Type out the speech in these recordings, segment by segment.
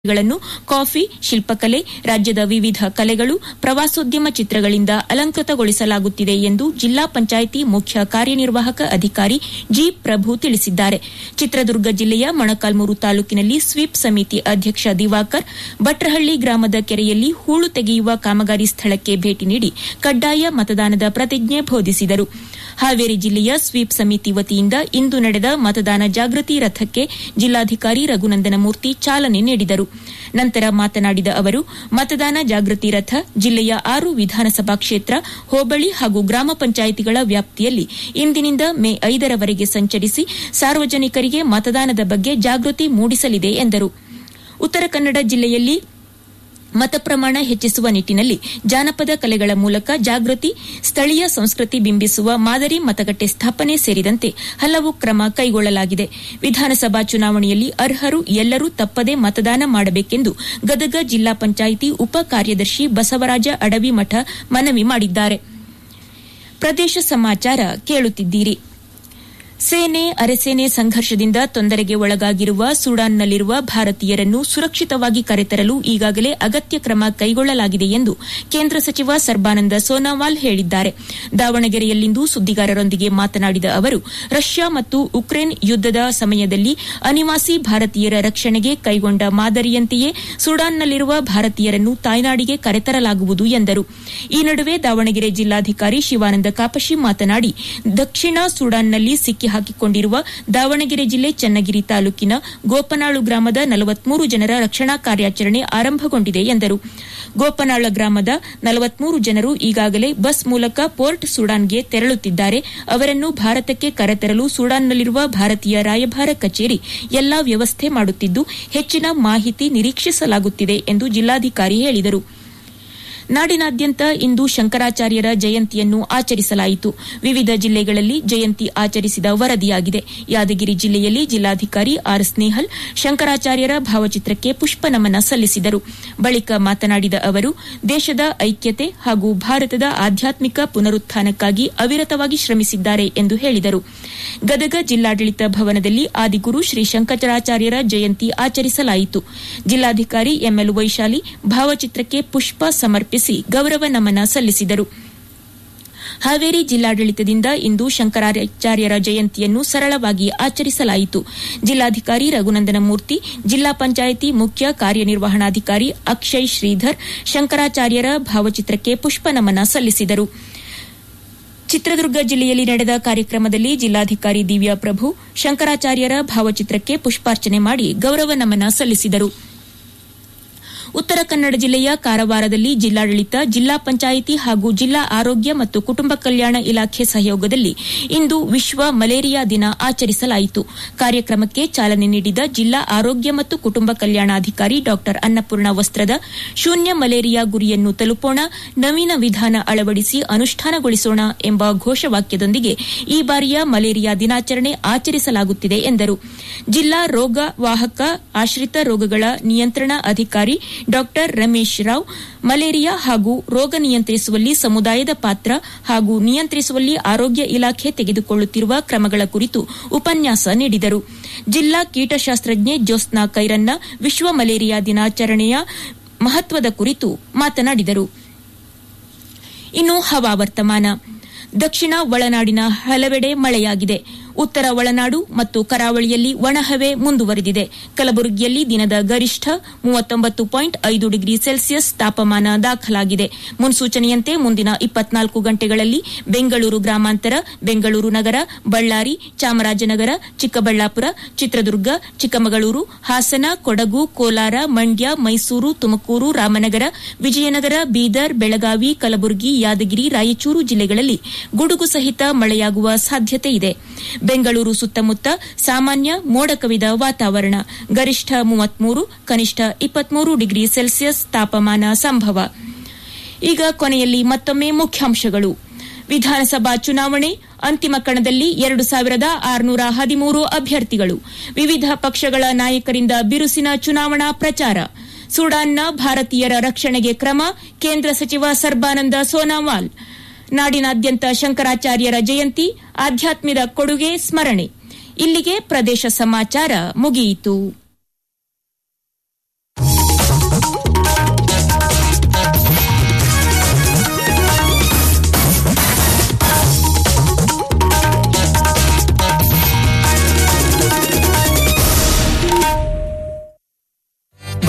ಗಳನ್ನು ಕಾಫಿ ಶಿಲ್ಪಕಲೆ ರಾಜ್ಯದ ವಿವಿಧ ಕಲೆಗಳು ಪ್ರವಾಸೋದ್ಯಮ ಚಿತ್ರಗಳಿಂದ ಅಲಂಕೃತಗೊಳಿಸಲಾಗುತ್ತಿದೆ ಎಂದು ಜಿಲ್ಲಾ ಪಂಚಾಯಿತಿ ಮುಖ್ಯ ಕಾರ್ಯನಿರ್ವಾಹಕ ಅಧಿಕಾರಿ ಜಿ ಪ್ರಭು ತಿಳಿಸಿದ್ದಾರೆ ಚಿತ್ರದುರ್ಗ ಜಿಲ್ಲೆಯ ಮೊಳಕಾಲ್ಮೂರು ತಾಲೂಕಿನಲ್ಲಿ ಸ್ವೀಪ್ ಸಮಿತಿ ಅಧ್ಯಕ್ಷ ದಿವಾಕರ್ ಭಟ್ರಹಳ್ಳಿ ಗ್ರಾಮದ ಕೆರೆಯಲ್ಲಿ ಹೂಳು ತೆಗೆಯುವ ಕಾಮಗಾರಿ ಸ್ಥಳಕ್ಕೆ ಭೇಟಿ ನೀಡಿ ಕಡ್ಡಾಯ ಮತದಾನದ ಪ್ರತಿಜ್ಞೆ ಬೋಧಿಸಿದರು ಹಾವೇರಿ ಜಿಲ್ಲೆಯ ಸ್ವೀಪ್ ಸಮಿತಿ ವತಿಯಿಂದ ಇಂದು ನಡೆದ ಮತದಾನ ಜಾಗೃತಿ ರಥಕ್ಕೆ ಜಿಲ್ಲಾಧಿಕಾರಿ ರಘುನಂದನ ಮೂರ್ತಿ ಚಾಲನೆ ನೀಡಿದರು ನಂತರ ಮಾತನಾಡಿದ ಅವರು ಮತದಾನ ಜಾಗೃತಿ ರಥ ಜಿಲ್ಲೆಯ ಆರು ವಿಧಾನಸಭಾ ಕ್ಷೇತ್ರ ಹೋಬಳಿ ಹಾಗೂ ಗ್ರಾಮ ಪಂಚಾಯಿತಿಗಳ ವ್ಯಾಪ್ತಿಯಲ್ಲಿ ಇಂದಿನಿಂದ ಮೇ ಐದರವರೆಗೆ ಸಂಚರಿಸಿ ಸಾರ್ವಜನಿಕರಿಗೆ ಮತದಾನದ ಬಗ್ಗೆ ಜಾಗೃತಿ ಮೂಡಿಸಲಿದೆ ಎಂದರು ಉತ್ತರ ಕನ್ನಡ ಜಿಲ್ಲೆಯಲ್ಲಿ ಮತ ಪ್ರಮಾಣ ಹೆಚ್ಚಿಸುವ ನಿಟ್ಟಿನಲ್ಲಿ ಜಾನಪದ ಕಲೆಗಳ ಮೂಲಕ ಜಾಗೃತಿ ಸ್ಥಳೀಯ ಸಂಸ್ಕೃತಿ ಬಿಂಬಿಸುವ ಮಾದರಿ ಮತಗಟ್ಟೆ ಸ್ಥಾಪನೆ ಸೇರಿದಂತೆ ಹಲವು ಕ್ರಮ ಕೈಗೊಳ್ಳಲಾಗಿದೆ ವಿಧಾನಸಭಾ ಚುನಾವಣೆಯಲ್ಲಿ ಅರ್ಹರು ಎಲ್ಲರೂ ತಪ್ಪದೆ ಮತದಾನ ಮಾಡಬೇಕೆಂದು ಗದಗ ಜಿಲ್ಲಾ ಪಂಚಾಯಿತಿ ಉಪ ಕಾರ್ಯದರ್ಶಿ ಬಸವರಾಜ ಅಡವಿಮಠ ಮನವಿ ಮಾಡಿದ್ದಾರೆ ಪ್ರದೇಶ ಸಮಾಚಾರ ಕೇಳುತ್ತಿದ್ದೀರಿ ಸೇನೆ ಅರೆಸೇನೆ ಸಂಘರ್ಷದಿಂದ ತೊಂದರೆಗೆ ಒಳಗಾಗಿರುವ ಸುಡಾನ್ನಲ್ಲಿರುವ ಭಾರತೀಯರನ್ನು ಸುರಕ್ಷಿತವಾಗಿ ಕರೆತರಲು ಈಗಾಗಲೇ ಅಗತ್ಯ ಕ್ರಮ ಕೈಗೊಳ್ಳಲಾಗಿದೆ ಎಂದು ಕೇಂದ್ರ ಸಚಿವ ಸರ್ಬಾನಂದ ಸೋನೋವಾಲ್ ಹೇಳಿದ್ದಾರೆ ದಾವಣಗೆರೆಯಲ್ಲಿಂದು ಸುದ್ದಿಗಾರರೊಂದಿಗೆ ಮಾತನಾಡಿದ ಅವರು ರಷ್ಯಾ ಮತ್ತು ಉಕ್ರೇನ್ ಯುದ್ದದ ಸಮಯದಲ್ಲಿ ಅನಿವಾಸಿ ಭಾರತೀಯರ ರಕ್ಷಣೆಗೆ ಕೈಗೊಂಡ ಮಾದರಿಯಂತೆಯೇ ಸುಡಾನ್ನಲ್ಲಿರುವ ಭಾರತೀಯರನ್ನು ತಾಯ್ನಾಡಿಗೆ ಕರೆತರಲಾಗುವುದು ಎಂದರು ಈ ನಡುವೆ ದಾವಣಗೆರೆ ಜಿಲ್ಲಾಧಿಕಾರಿ ಶಿವಾನಂದ ಕಾಪಶಿ ಮಾತನಾಡಿ ದಕ್ಷಿಣ ಸುಡಾನ್ನಲ್ಲಿ ಸಿಕ್ಕಿ ಹಾಕಿಕೊಂಡಿರುವ ದಾವಣಗೆರೆ ಜಿಲ್ಲೆ ಚನ್ನಗಿರಿ ತಾಲೂಕಿನ ಗೋಪನಾಳು ಗ್ರಾಮದ ನಲವತ್ಮೂರು ಜನರ ರಕ್ಷಣಾ ಕಾರ್ಯಾಚರಣೆ ಆರಂಭಗೊಂಡಿದೆ ಎಂದರು ಗೋಪನಾಳ ಗ್ರಾಮದ ನಲವತ್ಮೂರು ಜನರು ಈಗಾಗಲೇ ಬಸ್ ಮೂಲಕ ಪೋರ್ಟ್ ಸುಡಾನ್ಗೆ ತೆರಳುತ್ತಿದ್ದಾರೆ ಅವರನ್ನು ಭಾರತಕ್ಕೆ ಕರೆತರಲು ಸುಡಾನ್ನಲ್ಲಿರುವ ಭಾರತೀಯ ರಾಯಭಾರ ಕಚೇರಿ ಎಲ್ಲಾ ವ್ಯವಸ್ಥೆ ಮಾಡುತ್ತಿದ್ದು ಹೆಚ್ಚಿನ ಮಾಹಿತಿ ನಿರೀಕ್ಷಿಸಲಾಗುತ್ತಿದೆ ಎಂದು ಜಿಲ್ಲಾಧಿಕಾರಿ ಹೇಳಿದರು ನಾಡಿನಾದ್ಯಂತ ಇಂದು ಶಂಕರಾಚಾರ್ಯರ ಜಯಂತಿಯನ್ನು ಆಚರಿಸಲಾಯಿತು ವಿವಿಧ ಜಿಲ್ಲೆಗಳಲ್ಲಿ ಜಯಂತಿ ಆಚರಿಸಿದ ವರದಿಯಾಗಿದೆ ಯಾದಗಿರಿ ಜಿಲ್ಲೆಯಲ್ಲಿ ಜಿಲ್ಲಾಧಿಕಾರಿ ಆರ್ ಸ್ನೇಹಲ್ ಶಂಕರಾಚಾರ್ಯರ ಭಾವಚಿತ್ರಕ್ಕೆ ಪುಷ್ಪನಮನ ಸಲ್ಲಿಸಿದರು ಬಳಿಕ ಮಾತನಾಡಿದ ಅವರು ದೇಶದ ಐಕ್ಯತೆ ಹಾಗೂ ಭಾರತದ ಆಧ್ಯಾತ್ಮಿಕ ಪುನರುತ್ಥಾನಕ್ಕಾಗಿ ಅವಿರತವಾಗಿ ಶ್ರಮಿಸಿದ್ದಾರೆ ಎಂದು ಹೇಳಿದರು ಗದಗ ಜಿಲ್ಲಾಡಳಿತ ಭವನದಲ್ಲಿ ಆದಿಗುರು ಶ್ರೀ ಶಂಕರಾಚಾರ್ಯರ ಜಯಂತಿ ಆಚರಿಸಲಾಯಿತು ಜಿಲ್ಲಾಧಿಕಾರಿ ಎಂಎಲ್ ವೈಶಾಲಿ ಭಾವಚಿತ್ರಕ್ಕೆ ಪುಷ್ಪ ಸಮರ್ಪಿಸಿ ಗೌರವ ನಮನ ಸಲ್ಲಿಸಿದರು ಹಾವೇರಿ ಜಿಲ್ಲಾಡಳಿತದಿಂದ ಇಂದು ಶಂಕರಾಚಾರ್ಯರ ಜಯಂತಿಯನ್ನು ಸರಳವಾಗಿ ಆಚರಿಸಲಾಯಿತು ಜಿಲ್ಲಾಧಿಕಾರಿ ರಘುನಂದನ ಮೂರ್ತಿ ಜಿಲ್ಲಾ ಪಂಚಾಯಿತಿ ಮುಖ್ಯ ಕಾರ್ಯನಿರ್ವಹಣಾಧಿಕಾರಿ ಅಕ್ಷಯ್ ಶ್ರೀಧರ್ ಶಂಕರಾಚಾರ್ಯರ ಭಾವಚಿತ್ರಕ್ಕೆ ಪುಷ್ಪನಮನ ಸಲ್ಲಿಸಿದರು ಚಿತ್ರದುರ್ಗ ಜಿಲ್ಲೆಯಲ್ಲಿ ನಡೆದ ಕಾರ್ಯಕ್ರಮದಲ್ಲಿ ಜಿಲ್ಲಾಧಿಕಾರಿ ದಿವ್ಯಾ ಪ್ರಭು ಶಂಕರಾಚಾರ್ಯರ ಭಾವಚಿತ್ರಕ್ಕೆ ಪುಷ್ಪಾರ್ಚನೆ ಮಾಡಿ ಗೌರವ ನಮನ ಸಲ್ಲಿಸಿದರು ಉತ್ತರ ಕನ್ನಡ ಜಿಲ್ಲೆಯ ಕಾರವಾರದಲ್ಲಿ ಜಿಲ್ಲಾಡಳಿತ ಜಿಲ್ಲಾ ಪಂಚಾಯಿತಿ ಹಾಗೂ ಜಿಲ್ಲಾ ಆರೋಗ್ಯ ಮತ್ತು ಕುಟುಂಬ ಕಲ್ಯಾಣ ಇಲಾಖೆ ಸಹಯೋಗದಲ್ಲಿ ಇಂದು ವಿಶ್ವ ಮಲೇರಿಯಾ ದಿನ ಆಚರಿಸಲಾಯಿತು ಕಾರ್ಯಕ್ರಮಕ್ಕೆ ಚಾಲನೆ ನೀಡಿದ ಜಿಲ್ಲಾ ಆರೋಗ್ಯ ಮತ್ತು ಕುಟುಂಬ ಕಲ್ಯಾಣಾಧಿಕಾರಿ ಡಾ ಅನ್ನಪೂರ್ಣ ವಸ್ತ್ರದ ಶೂನ್ಯ ಮಲೇರಿಯಾ ಗುರಿಯನ್ನು ತಲುಪೋಣ ನವೀನ ವಿಧಾನ ಅಳವಡಿಸಿ ಅನುಷ್ಠಾನಗೊಳಿಸೋಣ ಎಂಬ ಘೋಷವಾಕ್ಯದೊಂದಿಗೆ ಈ ಬಾರಿಯ ಮಲೇರಿಯಾ ದಿನಾಚರಣೆ ಆಚರಿಸಲಾಗುತ್ತಿದೆ ಎಂದರು ಜಿಲ್ಲಾ ರೋಗ ವಾಹಕ ಆಶ್ರಿತ ರೋಗಗಳ ನಿಯಂತ್ರಣ ಅಧಿಕಾರಿ ಡಾ ರಮೇಶ್ ರಾವ್ ಮಲೇರಿಯಾ ಹಾಗೂ ರೋಗ ನಿಯಂತ್ರಿಸುವಲ್ಲಿ ಸಮುದಾಯದ ಪಾತ್ರ ಹಾಗೂ ನಿಯಂತ್ರಿಸುವಲ್ಲಿ ಆರೋಗ್ಯ ಇಲಾಖೆ ತೆಗೆದುಕೊಳ್ಳುತ್ತಿರುವ ಕ್ರಮಗಳ ಕುರಿತು ಉಪನ್ಯಾಸ ನೀಡಿದರು ಜಿಲ್ಲಾ ಕೀಟಶಾಸ್ತ್ರಜ್ಞೆ ಜ್ಯೋತ್ಸ್ನಾ ಕೈರನ್ನ ವಿಶ್ವ ಮಲೇರಿಯಾ ದಿನಾಚರಣೆಯ ಮಹತ್ವದ ಕುರಿತು ಮಾತನಾಡಿದರು ಇನ್ನು ಹವಾವರ್ತಮಾನ ದಕ್ಷಿಣ ಒಳನಾಡಿನ ಹಲವೆಡೆ ಮಳೆಯಾಗಿದೆ ಉತ್ತರ ಒಳನಾಡು ಮತ್ತು ಕರಾವಳಿಯಲ್ಲಿ ಒಣಹವೆ ಮುಂದುವರೆದಿದೆ ಕಲಬುರಗಿಯಲ್ಲಿ ದಿನದ ಗರಿಷ್ಠ ಮೂವತ್ತೊಂಬತ್ತು ಪಾಯಿಂಟ್ ಐದು ಡಿಗ್ರಿ ಸೆಲ್ಸಿಯಸ್ ತಾಪಮಾನ ದಾಖಲಾಗಿದೆ ಮುನ್ಸೂಚನೆಯಂತೆ ಮುಂದಿನ ಇಪ್ಪತ್ನಾಲ್ಕು ಗಂಟೆಗಳಲ್ಲಿ ಬೆಂಗಳೂರು ಗ್ರಾಮಾಂತರ ಬೆಂಗಳೂರು ನಗರ ಬಳ್ಳಾರಿ ಚಾಮರಾಜನಗರ ಚಿಕ್ಕಬಳ್ಳಾಪುರ ಚಿತ್ರದುರ್ಗ ಚಿಕ್ಕಮಗಳೂರು ಹಾಸನ ಕೊಡಗು ಕೋಲಾರ ಮಂಡ್ಯ ಮೈಸೂರು ತುಮಕೂರು ರಾಮನಗರ ವಿಜಯನಗರ ಬೀದರ್ ಬೆಳಗಾವಿ ಕಲಬುರಗಿ ಯಾದಗಿರಿ ರಾಯಚೂರು ಜಿಲ್ಲೆಗಳಲ್ಲಿ ಗುಡುಗು ಸಹಿತ ಮಳೆಯಾಗುವ ಸಾಧ್ಯತೆ ಇದೆ ಬೆಂಗಳೂರು ಸುತ್ತಮುತ್ತ ಸಾಮಾನ್ಯ ಮೋಡ ಕವಿದ ವಾತಾವರಣ ಗರಿಷ್ಠ ಮೂವತ್ಮೂರು ಕನಿಷ್ಠ ಇಪ್ಪತ್ಮೂರು ಡಿಗ್ರಿ ಸೆಲ್ಸಿಯಸ್ ತಾಪಮಾನ ಸಂಭವ ಈಗ ಕೊನೆಯಲ್ಲಿ ಮತ್ತೊಮ್ಮೆ ಮುಖ್ಯಾಂಶಗಳು ವಿಧಾನಸಭಾ ಚುನಾವಣೆ ಅಂತಿಮ ಕಣದಲ್ಲಿ ಎರಡು ಸಾವಿರದ ಆರುನೂರ ಹದಿಮೂರು ಅಭ್ಯರ್ಥಿಗಳು ವಿವಿಧ ಪಕ್ಷಗಳ ನಾಯಕರಿಂದ ಬಿರುಸಿನ ಚುನಾವಣಾ ಪ್ರಚಾರ ಸುಡಾನ್ನ ಭಾರತೀಯರ ರಕ್ಷಣೆಗೆ ಕ್ರಮ ಕೇಂದ್ರ ಸಚಿವ ಸರ್ಬಾನಂದ ಸೋನಾವಾಲ್ ನಾಡಿನಾದ್ಯಂತ ಶಂಕರಾಚಾರ್ಯರ ಜಯಂತಿ ಆಧ್ಯಾತ್ಮದ ಕೊಡುಗೆ ಸ್ಮರಣೆ ಇಲ್ಲಿಗೆ ಪ್ರದೇಶ ಸಮಾಚಾರ ಮುಗಿಯಿತು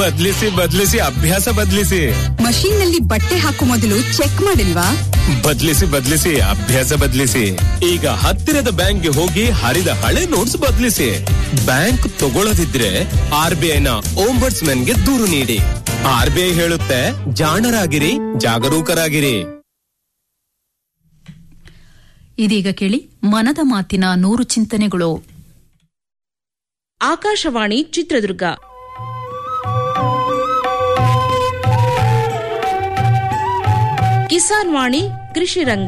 ಬದ್ಲಿಸಿ ಬದ್ಲಿಸಿ ಅಭ್ಯಾಸ ಬದ್ಲಿಸಿ ಮಷೀನ್ ನಲ್ಲಿ ಬಟ್ಟೆ ಹಾಕೋ ಮೊದಲು ಚೆಕ್ ಮಾಡಿಲ್ವಾ ಬದ್ಲಿಸಿ ಬದ್ಲಿಸಿ ಅಭ್ಯಾಸ ಬದ್ಲಿಸಿ ಈಗ ಹತ್ತಿರದ ಬ್ಯಾಂಕ್ಗೆ ಹೋಗಿ ಹರಿದ ಹಳೆ ನೋಟ್ಸ್ ಬದ್ಲಿಸಿ ಬ್ಯಾಂಕ್ ತಗೊಳ್ಳದಿದ್ರೆ ಆರ್ ಬಿ ಐನ ಓಂಬರ್ಟ್ಸ್ ಗೆ ದೂರು ನೀಡಿ ಆರ್ ಬಿ ಐ ಹೇಳುತ್ತೆ ಜಾಣರಾಗಿರಿ ಜಾಗರೂಕರಾಗಿರಿ ಇದೀಗ ಕೇಳಿ ಮನದ ಮಾತಿನ ನೂರು ಚಿಂತನೆಗಳು ಆಕಾಶವಾಣಿ ಚಿತ್ರದುರ್ಗ ಕಿಸಾನ್ ವಾಣಿ ಕೃಷಿ ರಂಗ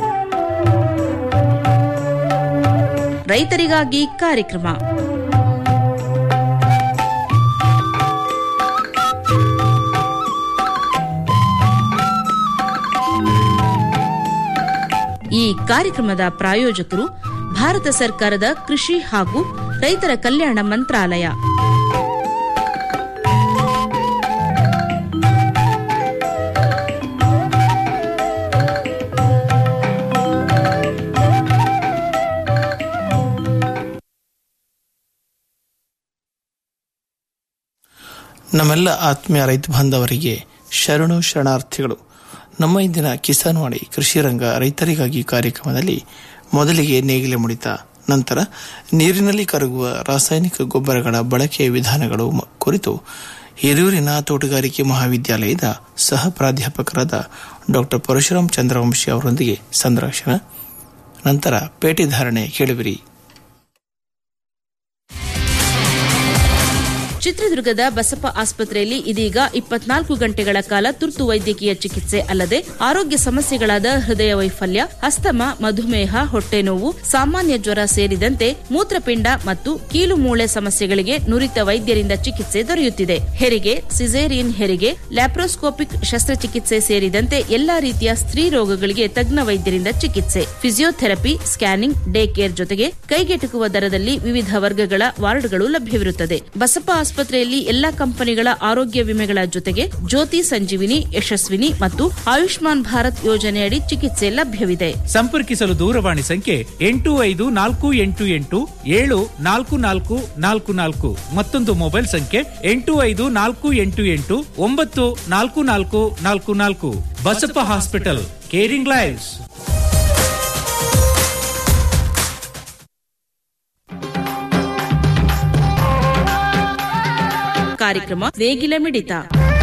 ರೈತರಿಗಾಗಿ ಕಾರ್ಯಕ್ರಮ ಈ ಕಾರ್ಯಕ್ರಮದ ಪ್ರಾಯೋಜಕರು ಭಾರತ ಸರ್ಕಾರದ ಕೃಷಿ ಹಾಗೂ ರೈತರ ಕಲ್ಯಾಣ ಮಂತ್ರಾಲಯ ನಮ್ಮೆಲ್ಲ ಆತ್ಮೀಯ ರೈತ ಬಾಂಧವರಿಗೆ ಶರಣು ಶರಣಾರ್ಥಿಗಳು ನಮ್ಮ ಇಂದಿನ ಕಿಸಾನ್ ವಾಣಿ ಕೃಷಿ ರಂಗ ರೈತರಿಗಾಗಿ ಕಾರ್ಯಕ್ರಮದಲ್ಲಿ ಮೊದಲಿಗೆ ನೇಗಿಲೆ ಮುಡಿತ ನಂತರ ನೀರಿನಲ್ಲಿ ಕರಗುವ ರಾಸಾಯನಿಕ ಗೊಬ್ಬರಗಳ ಬಳಕೆಯ ವಿಧಾನಗಳು ಮ- ಕುರಿತು ಹಿರಿಯೂರಿನ ತೋಟಗಾರಿಕೆ ಮಹಾವಿದ್ಯಾಲಯದ ಸಹ ಪ್ರಾಧ್ಯಾಪಕರಾದ ಡಾಕ್ಟರ್ ಪರಶುರಾಮ್ ಚಂದ್ರವಂಶಿ ಅವರೊಂದಿಗೆ ಸಂದರ್ಶನ ನಂತರ ಪೇಟೆ ಧಾರಣೆ ಕೇಳುವಿರಿ ಚಿತ್ರದುರ್ಗದ ಬಸಪ್ಪ ಆಸ್ಪತ್ರೆಯಲ್ಲಿ ಇದೀಗ ಇಪ್ಪತ್ನಾಲ್ಕು ಗಂಟೆಗಳ ಕಾಲ ತುರ್ತು ವೈದ್ಯಕೀಯ ಚಿಕಿತ್ಸೆ ಅಲ್ಲದೆ ಆರೋಗ್ಯ ಸಮಸ್ಯೆಗಳಾದ ಹೃದಯ ವೈಫಲ್ಯ ಅಸ್ತಮ ಮಧುಮೇಹ ಹೊಟ್ಟೆ ನೋವು ಸಾಮಾನ್ಯ ಜ್ವರ ಸೇರಿದಂತೆ ಮೂತ್ರಪಿಂಡ ಮತ್ತು ಕೀಲು ಮೂಳೆ ಸಮಸ್ಯೆಗಳಿಗೆ ನುರಿತ ವೈದ್ಯರಿಂದ ಚಿಕಿತ್ಸೆ ದೊರೆಯುತ್ತಿದೆ ಹೆರಿಗೆ ಸಿಸೇರಿಯನ್ ಹೆರಿಗೆ ಲ್ಯಾಪ್ರೋಸ್ಕೋಪಿಕ್ ಶಸ್ತ್ರಚಿಕಿತ್ಸೆ ಸೇರಿದಂತೆ ಎಲ್ಲಾ ರೀತಿಯ ಸ್ತ್ರೀ ರೋಗಗಳಿಗೆ ತಜ್ಞ ವೈದ್ಯರಿಂದ ಚಿಕಿತ್ಸೆ ಫಿಸಿಯೋಥೆರಪಿ ಸ್ಕ್ಯಾನಿಂಗ್ ಡೇ ಕೇರ್ ಜೊತೆಗೆ ಕೈಗೆಟುಕುವ ದರದಲ್ಲಿ ವಿವಿಧ ವರ್ಗಗಳ ವಾರ್ಡ್ಗಳು ಲಭ್ಯವಿರುತ್ತದೆ ಬಸಪ್ಪ ಆಸ್ಪತ್ರೆಯಲ್ಲಿ ಎಲ್ಲಾ ಕಂಪನಿಗಳ ಆರೋಗ್ಯ ವಿಮೆಗಳ ಜೊತೆಗೆ ಜ್ಯೋತಿ ಸಂಜೀವಿನಿ ಯಶಸ್ವಿನಿ ಮತ್ತು ಆಯುಷ್ಮಾನ್ ಭಾರತ್ ಯೋಜನೆಯಡಿ ಚಿಕಿತ್ಸೆ ಲಭ್ಯವಿದೆ ಸಂಪರ್ಕಿಸಲು ದೂರವಾಣಿ ಸಂಖ್ಯೆ ಎಂಟು ಐದು ನಾಲ್ಕು ಎಂಟು ಎಂಟು ಏಳು ನಾಲ್ಕು ನಾಲ್ಕು ನಾಲ್ಕು ನಾಲ್ಕು ಮತ್ತೊಂದು ಮೊಬೈಲ್ ಸಂಖ್ಯೆ ಎಂಟು ಐದು ನಾಲ್ಕು ಎಂಟು ಎಂಟು ಒಂಬತ್ತು ನಾಲ್ಕು ನಾಲ್ಕು ನಾಲ್ಕು ನಾಲ್ಕು ಬಸಪ್ಪ ಹಾಸ್ಪಿಟಲ್ ಕೇರಿಂಗ್ ಲೈವ್ಸ್ ಕಾರ್ಯಕ್ರಮ ನೇಗಿಲ ಮಿಡಿತ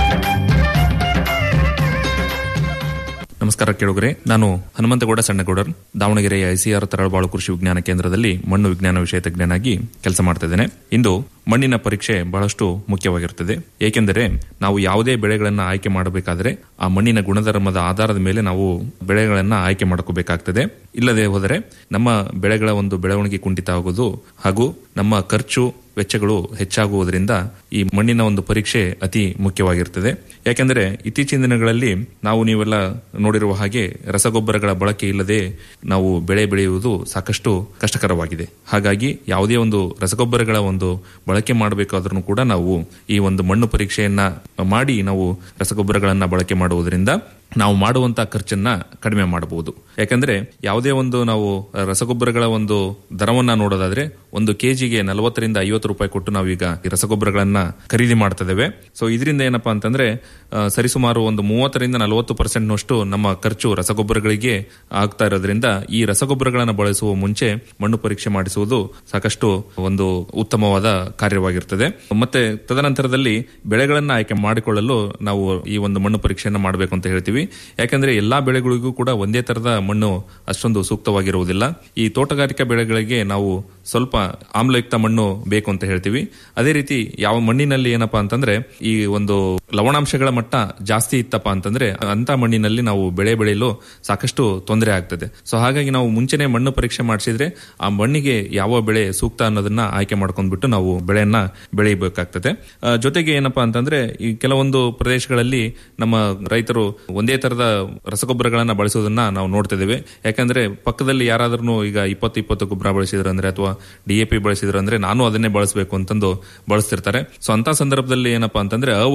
ನಮಸ್ಕಾರ ಕೇಳುಗರೆ ನಾನು ಹನುಮಂತಗೌಡ ಸಣ್ಣಗೌಡರ್ ದಾವಣಗೆರೆಯ ಐಸಿಆರ್ ತರಳಬಾಳು ಕೃಷಿ ವಿಜ್ಞಾನ ಕೇಂದ್ರದಲ್ಲಿ ಮಣ್ಣು ವಿಜ್ಞಾನ ವಿಷಯ ತಜ್ಞನಾಗಿ ಕೆಲಸ ಮಾಡ್ತಾ ಇದ್ದೇನೆ ಇಂದು ಮಣ್ಣಿನ ಪರೀಕ್ಷೆ ಬಹಳಷ್ಟು ಮುಖ್ಯವಾಗಿರುತ್ತದೆ ಏಕೆಂದರೆ ನಾವು ಯಾವುದೇ ಬೆಳೆಗಳನ್ನ ಆಯ್ಕೆ ಮಾಡಬೇಕಾದ್ರೆ ಆ ಮಣ್ಣಿನ ಗುಣಧರ್ಮದ ಆಧಾರದ ಮೇಲೆ ನಾವು ಬೆಳೆಗಳನ್ನ ಆಯ್ಕೆ ಮಾಡ್ಕೋಬೇಕಾಗ್ತದೆ ಇಲ್ಲದೆ ಹೋದರೆ ನಮ್ಮ ಬೆಳೆಗಳ ಒಂದು ಬೆಳವಣಿಗೆ ಕುಂಠಿತ ಆಗೋದು ಹಾಗೂ ನಮ್ಮ ಖರ್ಚು ವೆಚ್ಚಗಳು ಹೆಚ್ಚಾಗುವುದರಿಂದ ಈ ಮಣ್ಣಿನ ಒಂದು ಪರೀಕ್ಷೆ ಅತಿ ಮುಖ್ಯವಾಗಿರುತ್ತದೆ ಯಾಕೆಂದರೆ ಇತ್ತೀಚಿನ ದಿನಗಳಲ್ಲಿ ನಾವು ನೀವೆಲ್ಲ ನೋಡಿರುವ ಹಾಗೆ ರಸಗೊಬ್ಬರಗಳ ಬಳಕೆ ಇಲ್ಲದೆ ನಾವು ಬೆಳೆ ಬೆಳೆಯುವುದು ಸಾಕಷ್ಟು ಕಷ್ಟಕರವಾಗಿದೆ ಹಾಗಾಗಿ ಯಾವುದೇ ಒಂದು ರಸಗೊಬ್ಬರಗಳ ಒಂದು ಬಳಕೆ ಮಾಡಬೇಕಾದ್ರೂ ಕೂಡ ನಾವು ಈ ಒಂದು ಮಣ್ಣು ಪರೀಕ್ಷೆಯನ್ನ ಮಾಡಿ ನಾವು ರಸಗೊಬ್ಬರಗಳನ್ನ ಬಳಕೆ ಮಾಡುವುದರಿಂದ ನಾವು ಮಾಡುವಂತಹ ಖರ್ಚನ್ನ ಕಡಿಮೆ ಮಾಡಬಹುದು ಯಾಕಂದ್ರೆ ಯಾವುದೇ ಒಂದು ನಾವು ರಸಗೊಬ್ಬರಗಳ ಒಂದು ದರವನ್ನ ನೋಡೋದಾದ್ರೆ ಒಂದು ಕೆಜಿಗೆ ನಲವತ್ತರಿಂದ ಐವತ್ತು ರೂಪಾಯಿ ಕೊಟ್ಟು ನಾವೀಗ ಈ ರಸಗೊಬ್ಬರಗಳನ್ನ ಖರೀದಿ ಮಾಡ್ತಾ ಇದ್ದೇವೆ ಸೊ ಇದರಿಂದ ಏನಪ್ಪಾ ಅಂತಂದ್ರೆ ಆ, ಸರಿಸುಮಾರು ಒಂದು ಮೂವತ್ತರಿಂದ ನಲವತ್ತು ಪರ್ಸೆಂಟ್ ನಷ್ಟು ನಮ್ಮ ಖರ್ಚು ರಸಗೊಬ್ಬರಗಳಿಗೆ ಆಗ್ತಾ ಇರೋದ್ರಿಂದ ಈ ರಸಗೊಬ್ಬರಗಳನ್ನು ಬಳಸುವ ಮುಂಚೆ ಮಣ್ಣು ಪರೀಕ್ಷೆ ಮಾಡಿಸುವುದು ಸಾಕಷ್ಟು ಒಂದು ಉತ್ತಮವಾದ ಕಾರ್ಯವಾಗಿರ್ತದೆ ಮತ್ತೆ ತದನಂತರದಲ್ಲಿ ಬೆಳೆಗಳನ್ನ ಆಯ್ಕೆ ಮಾಡಿಕೊಳ್ಳಲು ನಾವು ಈ ಒಂದು ಮಣ್ಣು ಪರೀಕ್ಷೆಯನ್ನು ಮಾಡಬೇಕು ಅಂತ ಹೇಳ್ತೀವಿ ಯಾಕಂದ್ರೆ ಎಲ್ಲಾ ಬೆಳೆಗಳಿಗೂ ಕೂಡ ಒಂದೇ ತರದ ಮಣ್ಣು ಅಷ್ಟೊಂದು ಸೂಕ್ತವಾಗಿರುವುದಿಲ್ಲ ಈ ತೋಟಗಾರಿಕಾ ಬೆಳೆಗಳಿಗೆ ನಾವು ಸ್ವಲ್ಪ ಆಮ್ಲಯುಕ್ತ ಮಣ್ಣು ಬೇಕು ಅಂತ ಹೇಳ್ತೀವಿ ಅದೇ ರೀತಿ ಯಾವ ಮಣ್ಣಿನಲ್ಲಿ ಏನಪ್ಪಾ ಅಂತಂದ್ರೆ ಈ ಒಂದು ಲವಣಾಂಶಗಳ ಮಟ್ಟ ಜಾಸ್ತಿ ಇತ್ತಪ್ಪ ಅಂತಂದ್ರೆ ಅಂತ ಮಣ್ಣಿನಲ್ಲಿ ನಾವು ಬೆಳೆ ಬೆಳೆಯಲು ಸಾಕಷ್ಟು ತೊಂದರೆ ಆಗ್ತದೆ ಸೊ ಹಾಗಾಗಿ ನಾವು ಮುಂಚೆನೆ ಮಣ್ಣು ಪರೀಕ್ಷೆ ಮಾಡಿಸಿದ್ರೆ ಆ ಮಣ್ಣಿಗೆ ಯಾವ ಬೆಳೆ ಸೂಕ್ತ ಅನ್ನೋದನ್ನ ಆಯ್ಕೆ ಮಾಡ್ಕೊಂಡ್ಬಿಟ್ಟು ನಾವು ಬೆಳೆಯನ್ನ ಬೆಳೆಯಬೇಕಾಗ್ತದೆ ಆ, ಜೊತೆಗೆ ಏನಪ್ಪಾ ಅಂತಂದ್ರೆ ಈ ಕೆಲವೊಂದು ಪ್ರದೇಶಗಳಲ್ಲಿ ನಮ್ಮ ರೈತರು ಒಂದೇ ತರದ ರಸಗೊಬ್ಬರಗಳನ್ನ ಬಳಸೋದನ್ನ ನಾವು ನೋಡ್ತಿದ್ದೇವೆ ಯಾಕಂದ್ರೆ ಪಕ್ಕದಲ್ಲಿ ಯಾರಾದ್ರೂ ಈಗ ಇಪ್ಪತ್ತು ಇಪ್ಪತ್ತು ಗೊಬ್ಬರ ಬಳಸಿದ್ರು ಅಂದ್ರೆ ಅಥವಾ ಡಿಎಪಿ ಬಳಸಿದ್ರು ಅಂದ್ರೆ ನಾನು ಅದನ್ನೇ ಬಳಸಬೇಕು ಅಂತಂದು ಬಳಸ್ತಿರ್ತಾರೆ ಸೊ ಅಂತ ಸಂದರ್ಭದಲ್ಲಿ ಏನಪ್ಪಾ ಅಂತಂದ್ರೆ ಅವೈಜ್ಞಾನಿಕ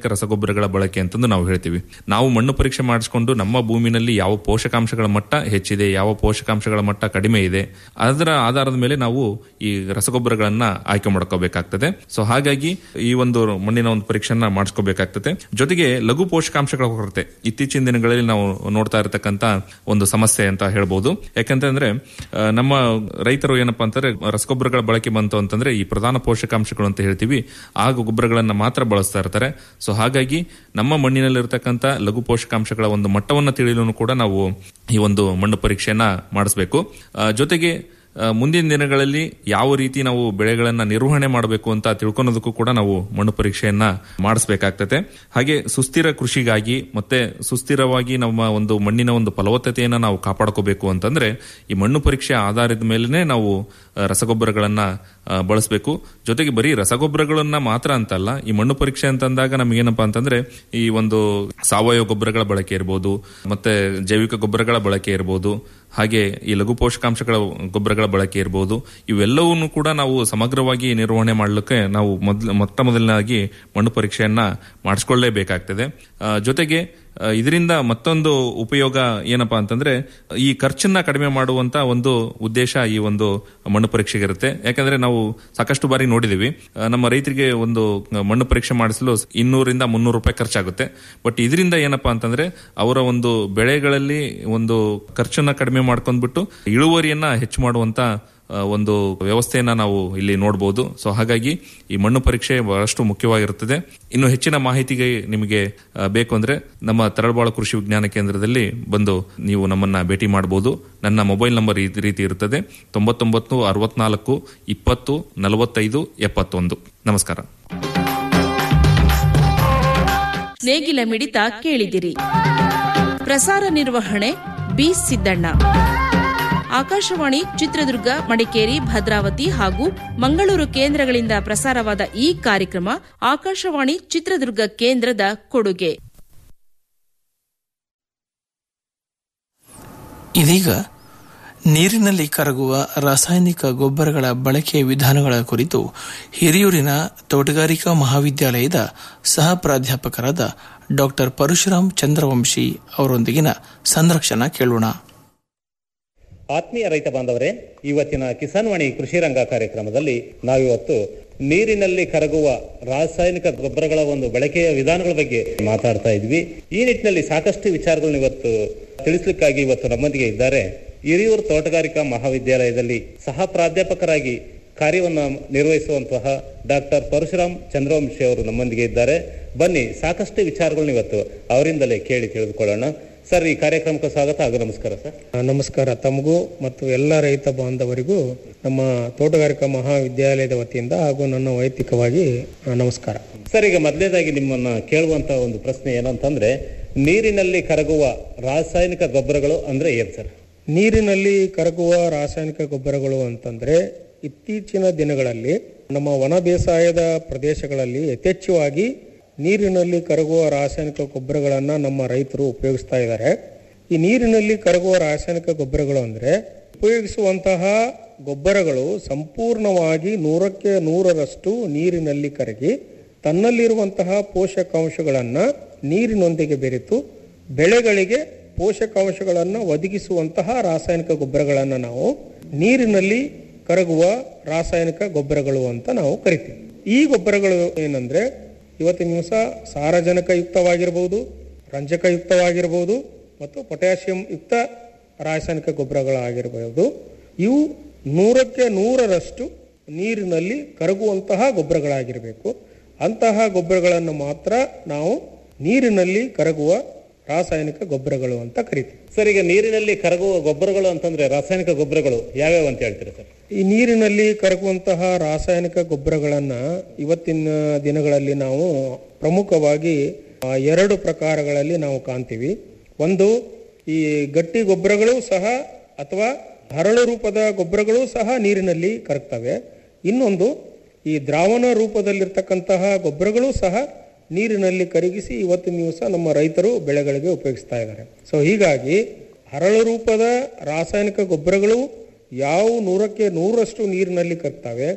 ರಸಗೊಬ್ಬರಗಳ ಬಳಕೆ ಅಂತಂದು ನಾವು ಹೇಳ್ತೀವಿ ನಾವು ಮಣ್ಣು ಪರೀಕ್ಷೆ ಮಾಡಿಸ್ಕೊಂಡು ನಮ್ಮ ಭೂಮಿನಲ್ಲಿ ಯಾವ ಪೋಷಕಾಂಶಗಳ ಮಟ್ಟ ಹೆಚ್ಚಿದೆ ಯಾವ ಪೋಷಕಾಂಶಗಳ ಮಟ್ಟ ಕಡಿಮೆ ಇದೆ ಅದರ ಆಧಾರದ ಮೇಲೆ ನಾವು ಈ ರಸಗೊಬ್ಬರಗಳನ್ನ ಆಯ್ಕೆ ಮಾಡ್ಕೋಬೇಕಾಗ್ತದೆ ಸೊ ಹಾಗಾಗಿ ಈ ಒಂದು ಮಣ್ಣಿನ ಒಂದು ಪರೀಕ್ಷೆಯನ್ನ ಮಾಡಿಸ್ಕೋಬೇಕಾಗ್ತದೆ ಜೊತೆಗೆ ಲಘು ಪೋಷಕಾಂಶಗಳ ಕೊರತೆ ಇತ್ತೀಚಿನ ದಿನಗಳಲ್ಲಿ ನಾವು ನೋಡ್ತಾ ಇರತಕ್ಕಂತ ಒಂದು ಸಮಸ್ಯೆ ಅಂತ ಹೇಳ್ಬೋದು ಯಾಕಂತಂದ್ರೆ ಆ, ನಮ್ಮ ರೈತರು ಏನಪ್ಪಾ ಅಂತಂದ್ರೆ ರಸಗೊಬ್ಬರಗಳ ಬಳಕೆ ಬಂತು ಅಂತಂದ್ರೆ ಈ ಪ್ರಧಾನ ಪೋಷಕಾಂಶಗಳು ಅಂತ ಹೇಳ್ತೀವಿ ಆ ಗೊಬ್ಬರಗಳನ್ನ ಮಾತ್ರ ಬಳಸ್ತಾ ಇರ್ತಾರೆ ಸೊ ಹಾಗಾಗಿ ನಮ್ಮ ಮಣ್ಣಿನಲ್ಲಿರ್ತಕ್ಕಂಥ ಲಘು ಪೋಷಕಾಂಶಗಳ ಒಂದು ಮಟ್ಟವನ್ನು ತಿಳಿಯಲು ಕೂಡ ನಾವು ಈ ಒಂದು ಮಣ್ಣು ಪರೀಕ್ಷೆಯನ್ನ ಮಾಡಿಸ್ಬೇಕು ಆ, ಜೊತೆಗೆ ಆ, ಮುಂದಿನ ದಿನಗಳಲ್ಲಿ ಯಾವ ರೀತಿ ನಾವು ಬೆಳೆಗಳನ್ನ ನಿರ್ವಹಣೆ ಮಾಡಬೇಕು ಅಂತ ತಿಳ್ಕೊಳೋದಕ್ಕೂ ಕೂಡ ನಾವು ಮಣ್ಣು ಪರೀಕ್ಷೆಯನ್ನ ಮಾಡಿಸಬೇಕಾಗ್ತದೆ ಹಾಗೆ ಸುಸ್ಥಿರ ಕೃಷಿಗಾಗಿ ಮತ್ತೆ ಸುಸ್ಥಿರವಾಗಿ ನಮ್ಮ ಒಂದು ಮಣ್ಣಿನ ಒಂದು ಫಲವತ್ತತೆಯನ್ನ ನಾವು ಕಾಪಾಡ್ಕೋಬೇಕು ಅಂತಂದ್ರೆ ಈ ಮಣ್ಣು ಪರೀಕ್ಷೆ ಆಧಾರದ ಮೇಲೆನೆ ನಾವು ಆ, ರಸಗೊಬ್ಬರಗಳನ್ನ ಆ, ಬಳಸಬೇಕು ಜೊತೆಗೆ ಬರೀ ರಸಗೊಬ್ಬರಗಳನ್ನ ಮಾತ್ರ ಅಂತಲ್ಲ ಈ ಮಣ್ಣು ಪರೀಕ್ಷೆ ಅಂತಂದಾಗ ನಮಗೇನಪ್ಪಾ ಅಂತಂದ್ರೆ ಈ ಒಂದು ಸಾವಯವ ಗೊಬ್ಬರಗಳ ಬಳಕೆ ಇರಬಹುದು ಮತ್ತೆ ಜೈವಿಕ ಗೊಬ್ಬರಗಳ ಬಳಕೆ ಇರಬಹುದು ಹಾಗೆ ಈ ಲಘು ಪೋಷಕಾಂಶಗಳ ಗೊಬ್ಬರಗಳ ಬಳಕೆ ಇರಬಹುದು ಇವೆಲ್ಲವನ್ನೂ ಕೂಡ ನಾವು ಸಮಗ್ರವಾಗಿ ನಿರ್ವಹಣೆ ಮಾಡಲಿಕ್ಕೆ ನಾವು ಮೊದಲ ಮೊತ್ತ ಮೊದಲನಾಗಿ ಮಣ್ಣು ಪರೀಕ್ಷೆಯನ್ನ ಮಾಡಿಸ್ಕೊಳ್ಳೇಬೇಕಾಗ್ತದೆ ಆ, ಜೊತೆಗೆ ಆ, ಇದರಿಂದ ಮತ್ತೊಂದು ಉಪಯೋಗ ಏನಪ್ಪಾ ಅಂತಂದ್ರೆ ಈ ಖರ್ಚನ್ನ ಕಡಿಮೆ ಮಾಡುವಂತ ಒಂದು ಉದ್ದೇಶ ಈ ಒಂದು ಮಣ್ಣು ಪರೀಕ್ಷೆಗೆ ಇರುತ್ತೆ ಯಾಕಂದ್ರೆ ನಾವು ಸಾಕಷ್ಟು ಬಾರಿ ನೋಡಿದೀವಿ ಆ, ನಮ್ಮ ರೈತರಿಗೆ ಒಂದು ಮಣ್ಣು ಪರೀಕ್ಷೆ ಮಾಡಿಸಲು ಇನ್ನೂರಿಂದ ಮುನ್ನೂರು ರೂಪಾಯಿ ಖರ್ಚಾಗುತ್ತೆ ಬಟ್ ಇದರಿಂದ ಏನಪ್ಪಾ ಅಂತಂದ್ರೆ ಅವರ ಒಂದು ಬೆಳೆಗಳಲ್ಲಿ ಒಂದು ಖರ್ಚನ್ನ ಕಡಿಮೆ ಮಾಡ್ಕೊಂಡ್ಬಿಟ್ಟು ಇಳುವರಿಯನ್ನ ಹೆಚ್ಚು ಮಾಡುವಂತ ಆ, ಒಂದು ವ್ಯವಸ್ಥೆಯನ್ನ ನಾವು ಇಲ್ಲಿ ನೋಡಬಹುದು ಸೊ ಹಾಗಾಗಿ ಈ ಮಣ್ಣು ಪರೀಕ್ಷೆ ಬಹಳಷ್ಟು ಮುಖ್ಯವಾಗಿರುತ್ತದೆ ಇನ್ನು ಹೆಚ್ಚಿನ ಮಾಹಿತಿಗೆ ನಿಮಗೆ ಆ, ಬೇಕು ಅಂದ್ರೆ ನಮ್ಮ ತರಳಬಾಳು ಕೃಷಿ ವಿಜ್ಞಾನ ಕೇಂದ್ರದಲ್ಲಿ ಬಂದು ನೀವು ನಮ್ಮನ್ನ ಭೇಟಿ ಮಾಡಬಹುದು ನನ್ನ ಮೊಬೈಲ್ ನಂಬರ್ ಈ ರೀತಿ ಇರುತ್ತದೆ ತೊಂಬತ್ತೊಂಬತ್ತು ಅರವತ್ನಾಲ್ಕು ಇಪ್ಪತ್ತು ನಲವತ್ತೈದು ಎಪ್ಪತ್ತೊಂದು ನಮಸ್ಕಾರ ನೇಗಿಲ ಮಿಡಿತ ಕೇಳಿದಿರಿ ಪ್ರಸಾರ ನಿರ್ವಹಣೆ ಬಿ ಸಿದ್ದಣ್ಣ ಆಕಾಶವಾಣಿ ಚಿತ್ರದುರ್ಗ ಮಡಿಕೇರಿ ಭದ್ರಾವತಿ ಹಾಗೂ ಮಂಗಳೂರು ಕೇಂದ್ರಗಳಿಂದ ಪ್ರಸಾರವಾದ ಈ ಕಾರ್ಯಕ್ರಮ ಆಕಾಶವಾಣಿ ಚಿತ್ರದುರ್ಗ ಕೇಂದ್ರದ ಕೊಡುಗೆ ಇದೀಗ ನೀರಿನಲ್ಲಿ ಕರಗುವ ರಾಸಾಯನಿಕ ಗೊಬ್ಬರಗಳ ಬಳಕೆಯ ವಿಧಾನಗಳ ಕುರಿತು ಹಿರಿಯೂರಿನ ತೋಟಗಾರಿಕಾ ಮಹಾವಿದ್ಯಾಲಯದ ಸಹ ಪ್ರಾಧ್ಯಾಪಕರಾದ ಡಾಕ್ಟರ್ ಪರಶುರಾಮ್ ಚಂದ್ರವಂಶಿ ಅವರೊಂದಿಗಿನ ಸಂದರ್ಶನ ಕೇಳೋಣ ಆತ್ಮೀಯ ರೈತ ಬಾಂಧವರೇ ಇವತ್ತಿನ ಕಿಸಾನ್ ವಾಣಿ ಕೃಷಿ ರಂಗ ಕಾರ್ಯಕ್ರಮದಲ್ಲಿ ನಾವಿವತ್ತು ನೀರಿನಲ್ಲಿ ಕರಗುವ ರಾಸಾಯನಿಕ ಗೊಬ್ಬರಗಳ ಒಂದು ಬಳಕೆಯ ವಿಧಾನಗಳ ಬಗ್ಗೆ ಮಾತಾಡ್ತಾ ಇದ್ವಿ ಈ ನಿಟ್ಟಿನಲ್ಲಿ ಸಾಕಷ್ಟು ವಿಚಾರಗಳನ್ನ ಇವತ್ತು ತಿಳಿಸ್ಲಿಕ್ಕಾಗಿ ಇವತ್ತು ನಮ್ಮೊಂದಿಗೆ ಇದ್ದಾರೆ ಹಿರಿಯೂರು ತೋಟಗಾರಿಕಾ ಮಹಾವಿದ್ಯಾಲಯದಲ್ಲಿ ಸಹ ಪ್ರಾಧ್ಯಾಪಕರಾಗಿ ಕಾರ್ಯವನ್ನು ನಿರ್ವಹಿಸುವಂತಹ ಡಾಕ್ಟರ್ ಪರಶುರಾಮ್ ಚಂದ್ರವಂಶಿ ಅವರು ನಮ್ಮೊಂದಿಗೆ ಇದ್ದಾರೆ ಬನ್ನಿ ಸಾಕಷ್ಟು ವಿಚಾರಗಳನ್ನ ಇವತ್ತು ಅವರಿಂದಲೇ ಕೇಳಿ ತಿಳಿದುಕೊಳ್ಳೋಣ ಸರ್ ಈ ಕಾರ್ಯಕ್ರಮಕ್ಕೆ ಸ್ವಾಗತ ಹಾಗೂ ನಮಸ್ಕಾರ ಸರ್ ನಮಸ್ಕಾರ ತಮಗೂ ಮತ್ತು ಎಲ್ಲ ರೈತ ಬಾಂಧವರಿಗೂ ನಮ್ಮ ತೋಟಗಾರಿಕಾ ಮಹಾವಿದ್ಯಾಲಯದ ವತಿಯಿಂದ ಹಾಗೂ ನನ್ನ ವೈಯಕ್ತಿಕವಾಗಿ ಆ, ನಮಸ್ಕಾರ ಸರ್ ಈಗ ಮೊದಲನೇದಾಗಿ ನಿಮ್ಮನ್ನ ಕೇಳುವಂತ ಒಂದು ಪ್ರಶ್ನೆ ಏನಂತಂದ್ರೆ ನೀರಿನಲ್ಲಿ ಕರಗುವ ರಾಸಾಯನಿಕ ಗೊಬ್ಬರಗಳು ಅಂದ್ರೆ ಏನ್ ಸರ್ ನೀರಿನಲ್ಲಿ ಕರಗುವ ರಾಸಾಯನಿಕ ಗೊಬ್ಬರಗಳು ಅಂತಂದ್ರೆ ಇತ್ತೀಚಿನ ದಿನಗಳಲ್ಲಿ ನಮ್ಮ ವನ ಬೇಸಾಯದ ಪ್ರದೇಶಗಳಲ್ಲಿ ಯಥೇಚ್ಛವಾಗಿ ನೀರಿನಲ್ಲಿ ಕರಗುವ ರಾಸಾಯನಿಕ ಗೊಬ್ಬರಗಳನ್ನ ನಮ್ಮ ರೈತರು ಉಪಯೋಗಿಸ್ತಾ ಇದ್ದಾರೆ ಈ ನೀರಿನಲ್ಲಿ ಕರಗುವ ರಾಸಾಯನಿಕ ಗೊಬ್ಬರಗಳು ಅಂದ್ರೆ ಉಪಯೋಗಿಸುವಂತಹ ಗೊಬ್ಬರಗಳು ಸಂಪೂರ್ಣವಾಗಿ ನೂರಕ್ಕೆ ನೂರರಷ್ಟು ನೀರಿನಲ್ಲಿ ಕರಗಿ ತನ್ನಲ್ಲಿರುವಂತಹ ಪೋಷಕಾಂಶಗಳನ್ನ ನೀರಿನೊಂದಿಗೆ ಬೆರೆತು ಬೆಳೆಗಳಿಗೆ ಪೋಷಕಾಂಶಗಳನ್ನು ಒದಗಿಸುವಂತಹ ರಾಸಾಯನಿಕ ಗೊಬ್ಬರಗಳನ್ನು ನಾವು ನೀರಿನಲ್ಲಿ ಕರಗುವ ರಾಸಾಯನಿಕ ಗೊಬ್ಬರಗಳು ಅಂತ ನಾವು ಕರಿತೀವಿ ಈ ಗೊಬ್ಬರಗಳು ಏನಂದ್ರೆ ಇವತ್ತಿನ ದಿವಸ ಸಾರಜನಕಯುಕ್ತವಾಗಿರ್ಬೋದು ರಂಜಕಯುಕ್ತವಾಗಿರ್ಬೋದು ಮತ್ತು ಪೊಟ್ಯಾಷಿಯಂ ಯುಕ್ತ ರಾಸಾಯನಿಕ ಗೊಬ್ಬರಗಳಾಗಿರಬಹುದು ಇವು ನೂರಕ್ಕೆ ನೂರರಷ್ಟು ನೀರಿನಲ್ಲಿ ಕರಗುವಂತಹ ಗೊಬ್ಬರಗಳಾಗಿರಬೇಕು ಅಂತಹ ಗೊಬ್ಬರಗಳನ್ನು ಮಾತ್ರ ನಾವು ನೀರಿನಲ್ಲಿ ಕರಗುವ ರಾಸಾಯನಿಕ ಗೊಬ್ಬರಗಳು ಅಂತ ಕರಿತೀವಿ ಸರ್ ಈಗ ನೀರಿನಲ್ಲಿ ಕರಗುವ ಗೊಬ್ಬರಗಳು ಅಂತಂದ್ರೆ ರಾಸಾಯನಿಕ ಗೊಬ್ಬರಗಳು ಯಾವ್ಯಾವ ಅಂತ ಹೇಳ್ತೀರಾ ಸರ್ ಈ ನೀರಿನಲ್ಲಿ ಕರಗುವಂತಹ ರಾಸಾಯನಿಕ ಗೊಬ್ಬರಗಳನ್ನ ಇವತ್ತಿನ ದಿನಗಳಲ್ಲಿ ನಾವು ಪ್ರಮುಖವಾಗಿ ಆ, ಎರಡು ಪ್ರಕಾರಗಳಲ್ಲಿ ನಾವು ಕಾಣ್ತೀವಿ ಒಂದು ಈ ಗಟ್ಟಿ ಗೊಬ್ಬರಗಳು ಸಹ ಅಥವಾ ಹರಳು ರೂಪದ ಗೊಬ್ಬರಗಳು ಸಹ ನೀರಿನಲ್ಲಿ ಕರಗ್ತವೆ ಇನ್ನೊಂದು ಈ ದ್ರಾವಣ ರೂಪದಲ್ಲಿರ್ತಕ್ಕಂತಹ ಗೊಬ್ಬರಗಳು ಸಹ ನೀರಿನಲ್ಲಿ ಕರಗಿಸಿ ಇವತ್ತಿನ ದಿವಸ ನಮ್ಮ ರೈತರು ಬೆಳೆಗಳಿಗೆ ಉಪಯೋಗಿಸ್ತಾ ಇದ್ದಾರೆ ಸೊ ಹೀಗಾಗಿ ಹರಳು ರೂಪದ ರಾಸಾಯನಿಕ ಗೊಬ್ಬರಗಳು ಯಾವ ನೂರಕ್ಕೆ ನೂರಷ್ಟು ನೀರಿನಲ್ಲಿ ಕರ್ತವೆ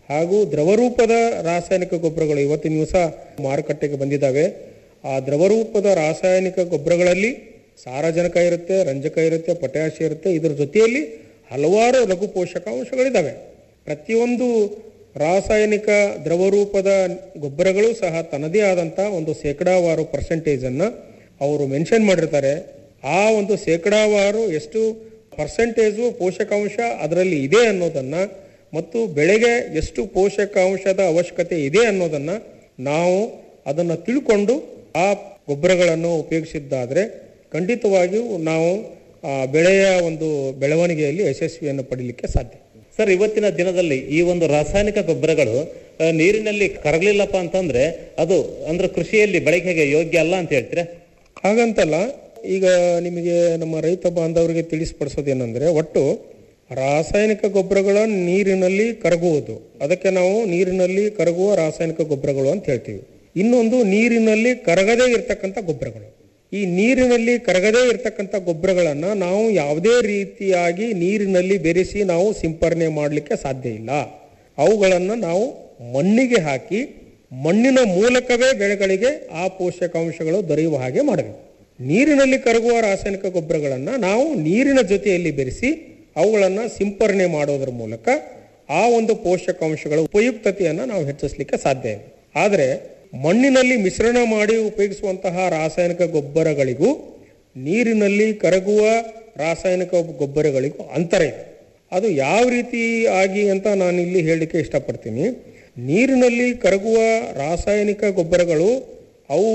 ಹಾಗೂ ದ್ರವರೂಪದ ರಾಸಾಯನಿಕ ಗೊಬ್ಬರಗಳು ಇವತ್ತಿನ ದಿವಸ ಮಾರುಕಟ್ಟೆಗೆ ಬಂದಿದ್ದಾವೆ ಆ ದ್ರವರೂಪದ ರಾಸಾಯನಿಕ ಗೊಬ್ಬರಗಳಲ್ಲಿ ಸಾರಜನಕ ಇರುತ್ತೆ ರಂಜಕ ಇರುತ್ತೆ ಪೊಟ್ಯಾಷ್ ಇರುತ್ತೆ ಇದರ ಜೊತೆಯಲ್ಲಿ ಹಲವಾರು ಲಘು ಪೋಷಕಾಂಶಗಳಿದ್ದಾವೆ ಪ್ರತಿಯೊಂದು ರಾಸಾಯನಿಕ ದ್ರವರೂಪದ ಗೊಬ್ಬರಗಳು ಸಹ ತನ್ನದೇ ಆದಂಥ ಒಂದು ಶೇಕಡಾವಾರು ಪರ್ಸೆಂಟೇಜನ್ನು ಅವರು ಮೆನ್ಷನ್ ಮಾಡಿರ್ತಾರೆ ಆ ಒಂದು ಶೇಕಡಾವಾರು ಎಷ್ಟು ಪರ್ಸೆಂಟೇಜು ಪೋಷಕಾಂಶ ಅದರಲ್ಲಿ ಇದೆ ಅನ್ನೋದನ್ನ ಮತ್ತು ಬೆಳೆಗೆ ಎಷ್ಟು ಪೋಷಕಾಂಶದ ಅವಶ್ಯಕತೆ ಇದೆ ಅನ್ನೋದನ್ನ ನಾವು ಅದನ್ನು ತಿಳ್ಕೊಂಡು ಆ ಗೊಬ್ಬರಗಳನ್ನು ಉಪಯೋಗಿಸಿದ್ದಾದರೆ ಖಂಡಿತವಾಗಿಯೂ ನಾವು ಆ ಬೆಳೆಯ ಒಂದು ಬೆಳವಣಿಗೆಯಲ್ಲಿ ಯಶಸ್ವಿಯನ್ನು ಪಡೀಲಿಕ್ಕೆ ಸಾಧ್ಯ ಸರ್ ಇವತ್ತಿನ ದಿನದಲ್ಲಿ ಈ ಒಂದು ರಾಸಾಯನಿಕ ಗೊಬ್ಬರಗಳು ಆ, ನೀರಿನಲ್ಲಿ ಕರಗಲಿಲ್ಲಪ್ಪ ಅಂತಂದ್ರೆ ಅದು ಅಂದ್ರೆ ಕೃಷಿಯಲ್ಲಿ ಬಳಕೆಗೆ ಯೋಗ್ಯ ಅಲ್ಲ ಅಂತ ಹೇಳ್ತೀರಾ ಹಾಗಂತಲ್ಲ ಈಗ ನಿಮಗೆ ನಮ್ಮ ರೈತ ಬಾಂಧವರಿಗೆ ತಿಳಿಸ್ಪಡಿಸೋದೇನೆಂದ್ರೆ ಒಟ್ಟು ರಾಸಾಯನಿಕ ಗೊಬ್ಬರಗಳ ನೀರಿನಲ್ಲಿ ಕರಗುವುದು ಅದಕ್ಕೆ ನಾವು ನೀರಿನಲ್ಲಿ ಕರಗುವ ರಾಸಾಯನಿಕ ಗೊಬ್ಬರಗಳು ಅಂತ ಹೇಳ್ತೀವಿ ಇನ್ನೊಂದು ನೀರಿನಲ್ಲಿ ಕರಗದೇ ಇರತಕ್ಕಂಥ ಗೊಬ್ಬರಗಳು ಈ ನೀರಿನಲ್ಲಿ ಕರಗದೇ ಇರತಕ್ಕಂಥ ಗೊಬ್ಬರಗಳನ್ನ ನಾವು ಯಾವುದೇ ರೀತಿಯಾಗಿ ನೀರಿನಲ್ಲಿ ಬೆರೆಸಿ ನಾವು ಸಿಂಪರಣೆ ಮಾಡಲಿಕ್ಕೆ ಸಾಧ್ಯ ಇಲ್ಲ ಅವುಗಳನ್ನು ನಾವು ಮಣ್ಣಿಗೆ ಹಾಕಿ ಮಣ್ಣಿನ ಮೂಲಕವೇ ಬೆಳೆಗಳಿಗೆ ಆ ಪೋಷಕಾಂಶಗಳು ದೊರೆಯುವ ಹಾಗೆ ಮಾಡಬೇಕು ನೀರಿನಲ್ಲಿ ಕರಗುವ ರಾಸಾಯನಿಕ ಗೊಬ್ಬರಗಳನ್ನು ನಾವು ನೀರಿನ ಜೊತೆಯಲ್ಲಿ ಬೆರೆಸಿ ಅವುಗಳನ್ನು ಸಿಂಪರಣೆ ಮಾಡೋದ್ರ ಮೂಲಕ ಆ ಒಂದು ಪೋಷಕಾಂಶಗಳ ಉಪಯುಕ್ತತೆಯನ್ನು ನಾವು ಹೆಚ್ಚಿಸಲಿಕ್ಕೆ ಸಾಧ್ಯ ಇದೆ ಆದರೆ ಮಣ್ಣಿನಲ್ಲಿ ಮಿಶ್ರಣ ಮಾಡಿ ಉಪಯೋಗಿಸುವಂತಹ ರಾಸಾಯನಿಕ ಗೊಬ್ಬರಗಳಿಗೂ ನೀರಿನಲ್ಲಿ ಕರಗುವ ರಾಸಾಯನಿಕ ಗೊಬ್ಬರಗಳಿಗೂ ಅಂತರ ಇದೆ ಅದು ಯಾವ ರೀತಿ ಆಗಿ ಅಂತ ನಾನು ಇಲ್ಲಿ ಹೇಳಲಿಕ್ಕೆ ಇಷ್ಟಪಡ್ತೀನಿ ನೀರಿನಲ್ಲಿ ಕರಗುವ ರಾಸಾಯನಿಕ ಗೊಬ್ಬರಗಳು ಅವು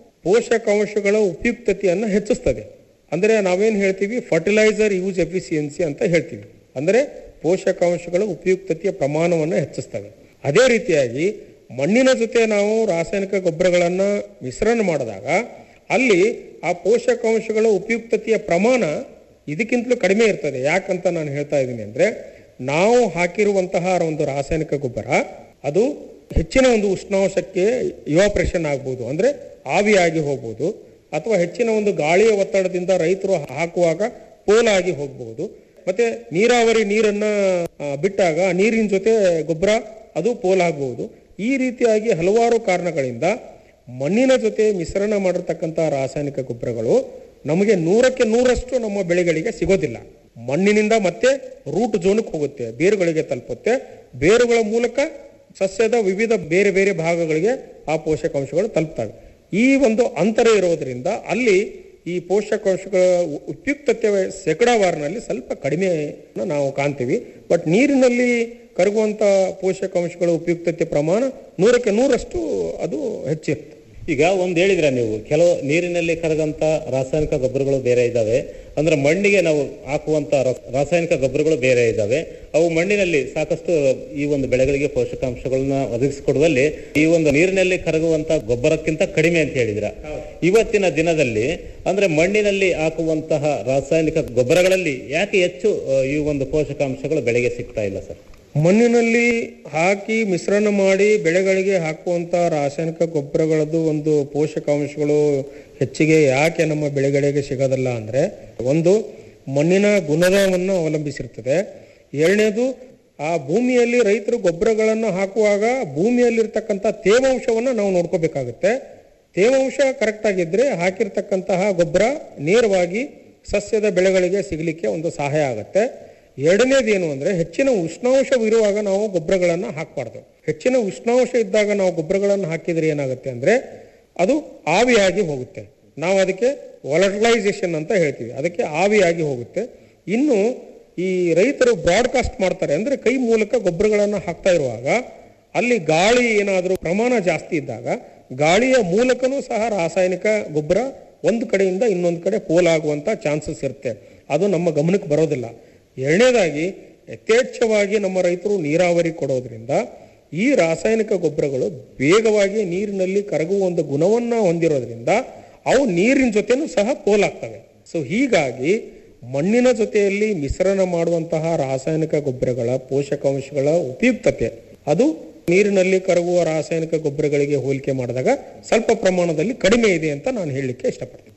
ಪೋಷಕಾಂಶಗಳ ಉಪಯುಕ್ತತೆಯನ್ನು ಹೆಚ್ಚಿಸ್ತದೆ ಅಂದರೆ ನಾವೇನು ಹೇಳ್ತೀವಿ ಫರ್ಟಿಲೈಸರ್ ಯೂಸ್ ಎಫಿಸಿಯನ್ಸಿ ಅಂತ ಹೇಳ್ತೀವಿ ಅಂದರೆ ಪೋಷಕಾಂಶಗಳ ಉಪಯುಕ್ತತೆಯ ಪ್ರಮಾಣವನ್ನು ಹೆಚ್ಚಿಸ್ತವೆ ಅದೇ ರೀತಿಯಾಗಿ ಮಣ್ಣಿನ ಜೊತೆ ನಾವು ರಾಸಾಯನಿಕ ಗೊಬ್ಬರಗಳನ್ನು ಮಿಶ್ರಣ ಮಾಡಿದಾಗ ಅಲ್ಲಿ ಆ ಪೋಷಕಾಂಶಗಳ ಉಪಯುಕ್ತತೆಯ ಪ್ರಮಾಣ ಇದಕ್ಕಿಂತಲೂ ಕಡಿಮೆ ಇರ್ತದೆ ಯಾಕಂತ ನಾನು ಹೇಳ್ತಾ ಇದ್ದೀನಿ ಅಂದರೆ ನಾವು ಹಾಕಿರುವಂತಹ ಒಂದು ರಾಸಾಯನಿಕ ಗೊಬ್ಬರ ಅದು ಹೆಚ್ಚಿನ ಒಂದು ಉಷ್ಣಾಂಶಕ್ಕೆ ಇವಾಪ್ರೇಷನ್ ಆಗ್ಬೋದು ಅಂದರೆ ಆವಿಯಾಗಿ ಹೋಗ್ಬೋದು ಅಥವಾ ಹೆಚ್ಚಿನ ಒಂದು ಗಾಳಿಯ ಒತ್ತಡದಿಂದ ರೈತರು ಹಾಕುವಾಗ ಪೋಲಾಗಿ ಹೋಗಬಹುದು ಮತ್ತೆ ನೀರಾವರಿ ನೀರನ್ನ ಆ, ಬಿಟ್ಟಾಗ ಆ ನೀರಿನ ಜೊತೆ ಗೊಬ್ಬರ ಅದು ಪೋಲಾಗಬಹುದು ಈ ರೀತಿಯಾಗಿ ಹಲವಾರು ಕಾರಣಗಳಿಂದ ಮಣ್ಣಿನ ಜೊತೆ ಮಿಶ್ರಣ ಮಾಡಿರ್ತಕ್ಕಂಥ ರಾಸಾಯನಿಕ ಗೊಬ್ಬರಗಳು ನಮಗೆ ನೂರಕ್ಕೆ ನೂರಷ್ಟು ನಮ್ಮ ಬೆಳೆಗಳಿಗೆ ಸಿಗೋದಿಲ್ಲ ಮಣ್ಣಿನಿಂದ ಮತ್ತೆ ರೂಟ್ ಜೋನಕ್ಕೆ ಹೋಗುತ್ತೆ ಬೇರುಗಳಿಗೆ ತಲುಪುತ್ತೆ ಬೇರುಗಳ ಮೂಲಕ ಸಸ್ಯದ ವಿವಿಧ ಬೇರೆ ಬೇರೆ ಭಾಗಗಳಿಗೆ ಆ ಪೋಷಕಾಂಶಗಳು ತಲುಪ್ತವೆ ಈ ಒಂದು ಅಂತರ ಇರೋದ್ರಿಂದ ಅಲ್ಲಿ ಈ ಪೋಷಕಾಂಶಗಳ ಉ- ಉಪಯುಕ್ತತೆ ಶೇಕಡಾವಾರಿನಲ್ಲಿ ಸ್ವಲ್ಪ ಕಡಿಮೆ ನಾವು ಕಾಣ್ತೀವಿ ಬಟ್ ನೀರಿನಲ್ಲಿ ಕರಗುವಂತ ಪೋಷಕಾಂಶಗಳ ಉಪಯುಕ್ತತೆ ಪ್ರಮಾಣ ನೂರಕ್ಕೆ ನೂರಷ್ಟು ಅದು ಹೆಚ್ಚಿರುತ್ತೆ ಈಗ ಒಂದ್ ಹೇಳಿದ್ರ ನೀವು ಕೆಲವು ನೀರಿನಲ್ಲಿ ಕರಗಂತ ರಾಸಾಯನಿಕ ಗೊಬ್ಬರಗಳು ಬೇರೆ ಇದಾವೆ ಅಂದ್ರೆ ಮಣ್ಣಿಗೆ ನಾವು ಹಾಕುವಂತ ರ- ರಾಸಾಯನಿಕ ಗೊಬ್ಬರಗಳು ಬೇರೆ ಇದಾವೆ ಅವು ಮಣ್ಣಿನಲ್ಲಿ ಸಾಕಷ್ಟು ಈ ಒಂದು ಬೆಳೆಗಳಿಗೆ ಪೋಷಕಾಂಶಗಳನ್ನ ಒದಗಿಸಿಕೊಡುವಲ್ಲಿ ಈ ಒಂದು ನೀರಿನಲ್ಲಿ ಕರಗುವಂತ ಗೊಬ್ಬರಕ್ಕಿಂತ ಕಡಿಮೆ ಅಂತ ಹೇಳಿದ್ರ ಇವತ್ತಿನ ದಿನದಲ್ಲಿ ಅಂದ್ರೆ ಮಣ್ಣಿನಲ್ಲಿ ಹಾಕುವಂತಹ ರಾಸಾಯನಿಕ ಗೊಬ್ಬರಗಳಲ್ಲಿ ಯಾಕೆ ಹೆಚ್ಚು ಆ, ಈ ಒಂದು ಪೋಷಕಾಂಶಗಳು ಬೆಳೆಗೆ ಸಿಗ್ತಾ ಇಲ್ಲ ಸರ್ ಮಣ್ಣಿನಲ್ಲಿ ಹಾಕಿ ಮಿಶ್ರಣ ಮಾಡಿ ಬೆಳೆಗಳಿಗೆ ಹಾಕುವಂತ ರಾಸಾಯನಿಕ ಗೊಬ್ಬರಗಳದ್ದು ಒಂದು ಪೋಷಕಾಂಶಗಳು ಹೆಚ್ಚಿಗೆ ಯಾಕೆ ನಮ್ಮ ಬೆಳೆಗಳಿಗೆ ಸಿಗೋದಿಲ್ಲ ಅಂದ್ರೆ ಒಂದು ಮಣ್ಣಿನ ಗುಣವನ್ನು ಅವಲಂಬಿಸಿರ್ತದೆ ಎರಡನೇದು ಆ ಭೂಮಿಯಲ್ಲಿ ರೈತರು ಗೊಬ್ಬರಗಳನ್ನು ಹಾಕುವಾಗ ಭೂಮಿಯಲ್ಲಿರ್ತಕ್ಕಂಥ ತೇವಾಂಶವನ್ನು ನಾವು ನೋಡ್ಕೋಬೇಕಾಗುತ್ತೆ ತೇವಾಂಶ ಕರೆಕ್ಟ್ ಆಗಿದ್ರೆ ಹಾಕಿರ್ತಕ್ಕಂತಹ ಗೊಬ್ಬರ ನೇರವಾಗಿ ಸಸ್ಯದ ಬೆಳೆಗಳಿಗೆ ಸಿಗಲಿಕ್ಕೆ ಒಂದು ಸಹಾಯ ಆಗುತ್ತೆ ಎರಡನೇದೇನು ಅಂದ್ರೆ ಹೆಚ್ಚಿನ ಉಷ್ಣಾಂಶವಿರುವಾಗ ನಾವು ಗೊಬ್ಬರಗಳನ್ನು ಹಾಕಬಾರ್ದು ಹೆಚ್ಚಿನ ಉಷ್ಣಾಂಶ ಇದ್ದಾಗ ನಾವು ಗೊಬ್ಬರಗಳನ್ನು ಹಾಕಿದ್ರೆ ಏನಾಗುತ್ತೆ ಅಂದ್ರೆ ಅದು ಆವಿಯಾಗಿ ಹೋಗುತ್ತೆ ನಾವು ಅದಕ್ಕೆ ವಾಲಟಲೈಸೇಷನ್ ಅಂತ ಹೇಳ್ತೀವಿ ಅದಕ್ಕೆ ಆವಿಯಾಗಿ ಹೋಗುತ್ತೆ ಇನ್ನು ಈ ರೈತರು ಬ್ರಾಡ್ಕಾಸ್ಟ್ ಮಾಡ್ತಾರೆ ಅಂದ್ರೆ ಕೈ ಮೂಲಕ ಗೊಬ್ಬರಗಳನ್ನು ಹಾಕ್ತಾ ಇರುವಾಗ ಅಲ್ಲಿ ಗಾಳಿ ಏನಾದರೂ ಪ್ರಮಾಣ ಜಾಸ್ತಿ ಇದ್ದಾಗ ಗಾಳಿಯ ಮೂಲಕನೂ ಸಹ ರಾಸಾಯನಿಕ ಗೊಬ್ಬರ ಒಂದು ಕಡೆಯಿಂದ ಇನ್ನೊಂದು ಕಡೆ ಪೋಲಾಗುವಂತ ಚಾನ್ಸಸ್ ಇರುತ್ತೆ ಅದು ನಮ್ಮ ಗಮನಕ್ಕೆ ಬರೋದಿಲ್ಲ ಎರಡನೇದಾಗಿ ಯಥೇಚ್ಛವಾಗಿ ನಮ್ಮ ರೈತರು ನೀರಾವರಿ ಕೊಡೋದ್ರಿಂದ ಈ ರಾಸಾಯನಿಕ ಗೊಬ್ಬರಗಳು ಬೇಗವಾಗಿ ನೀರಿನಲ್ಲಿ ಕರಗುವ ಒಂದು ಗುಣವನ್ನ ಹೊಂದಿರೋದ್ರಿಂದ ಅವು ನೀರಿನ ಜೊತೆನೂ ಸಹ ಪೋಲಾಗ್ತವೆ ಸೊ ಹೀಗಾಗಿ ಮಣ್ಣಿನ ಜೊತೆಯಲ್ಲಿ ಮಿಶ್ರಣ ಮಾಡುವಂತಹ ರಾಸಾಯನಿಕ ಗೊಬ್ಬರಗಳ ಪೋಷಕಾಂಶಗಳ ಉಪಯುಕ್ತತೆ ಅದು ನೀರಿನಲ್ಲಿ ಕರಗುವ ರಾಸಾಯನಿಕ ಗೊಬ್ಬರಗಳಿಗೆ ಹೋಲಿಕೆ ಮಾಡಿದಾಗ ಸ್ವಲ್ಪ ಪ್ರಮಾಣದಲ್ಲಿ ಕಡಿಮೆ ಇದೆ ಅಂತ ನಾನು ಹೇಳಲಿಕ್ಕೆ ಇಷ್ಟಪಡ್ತೀನಿ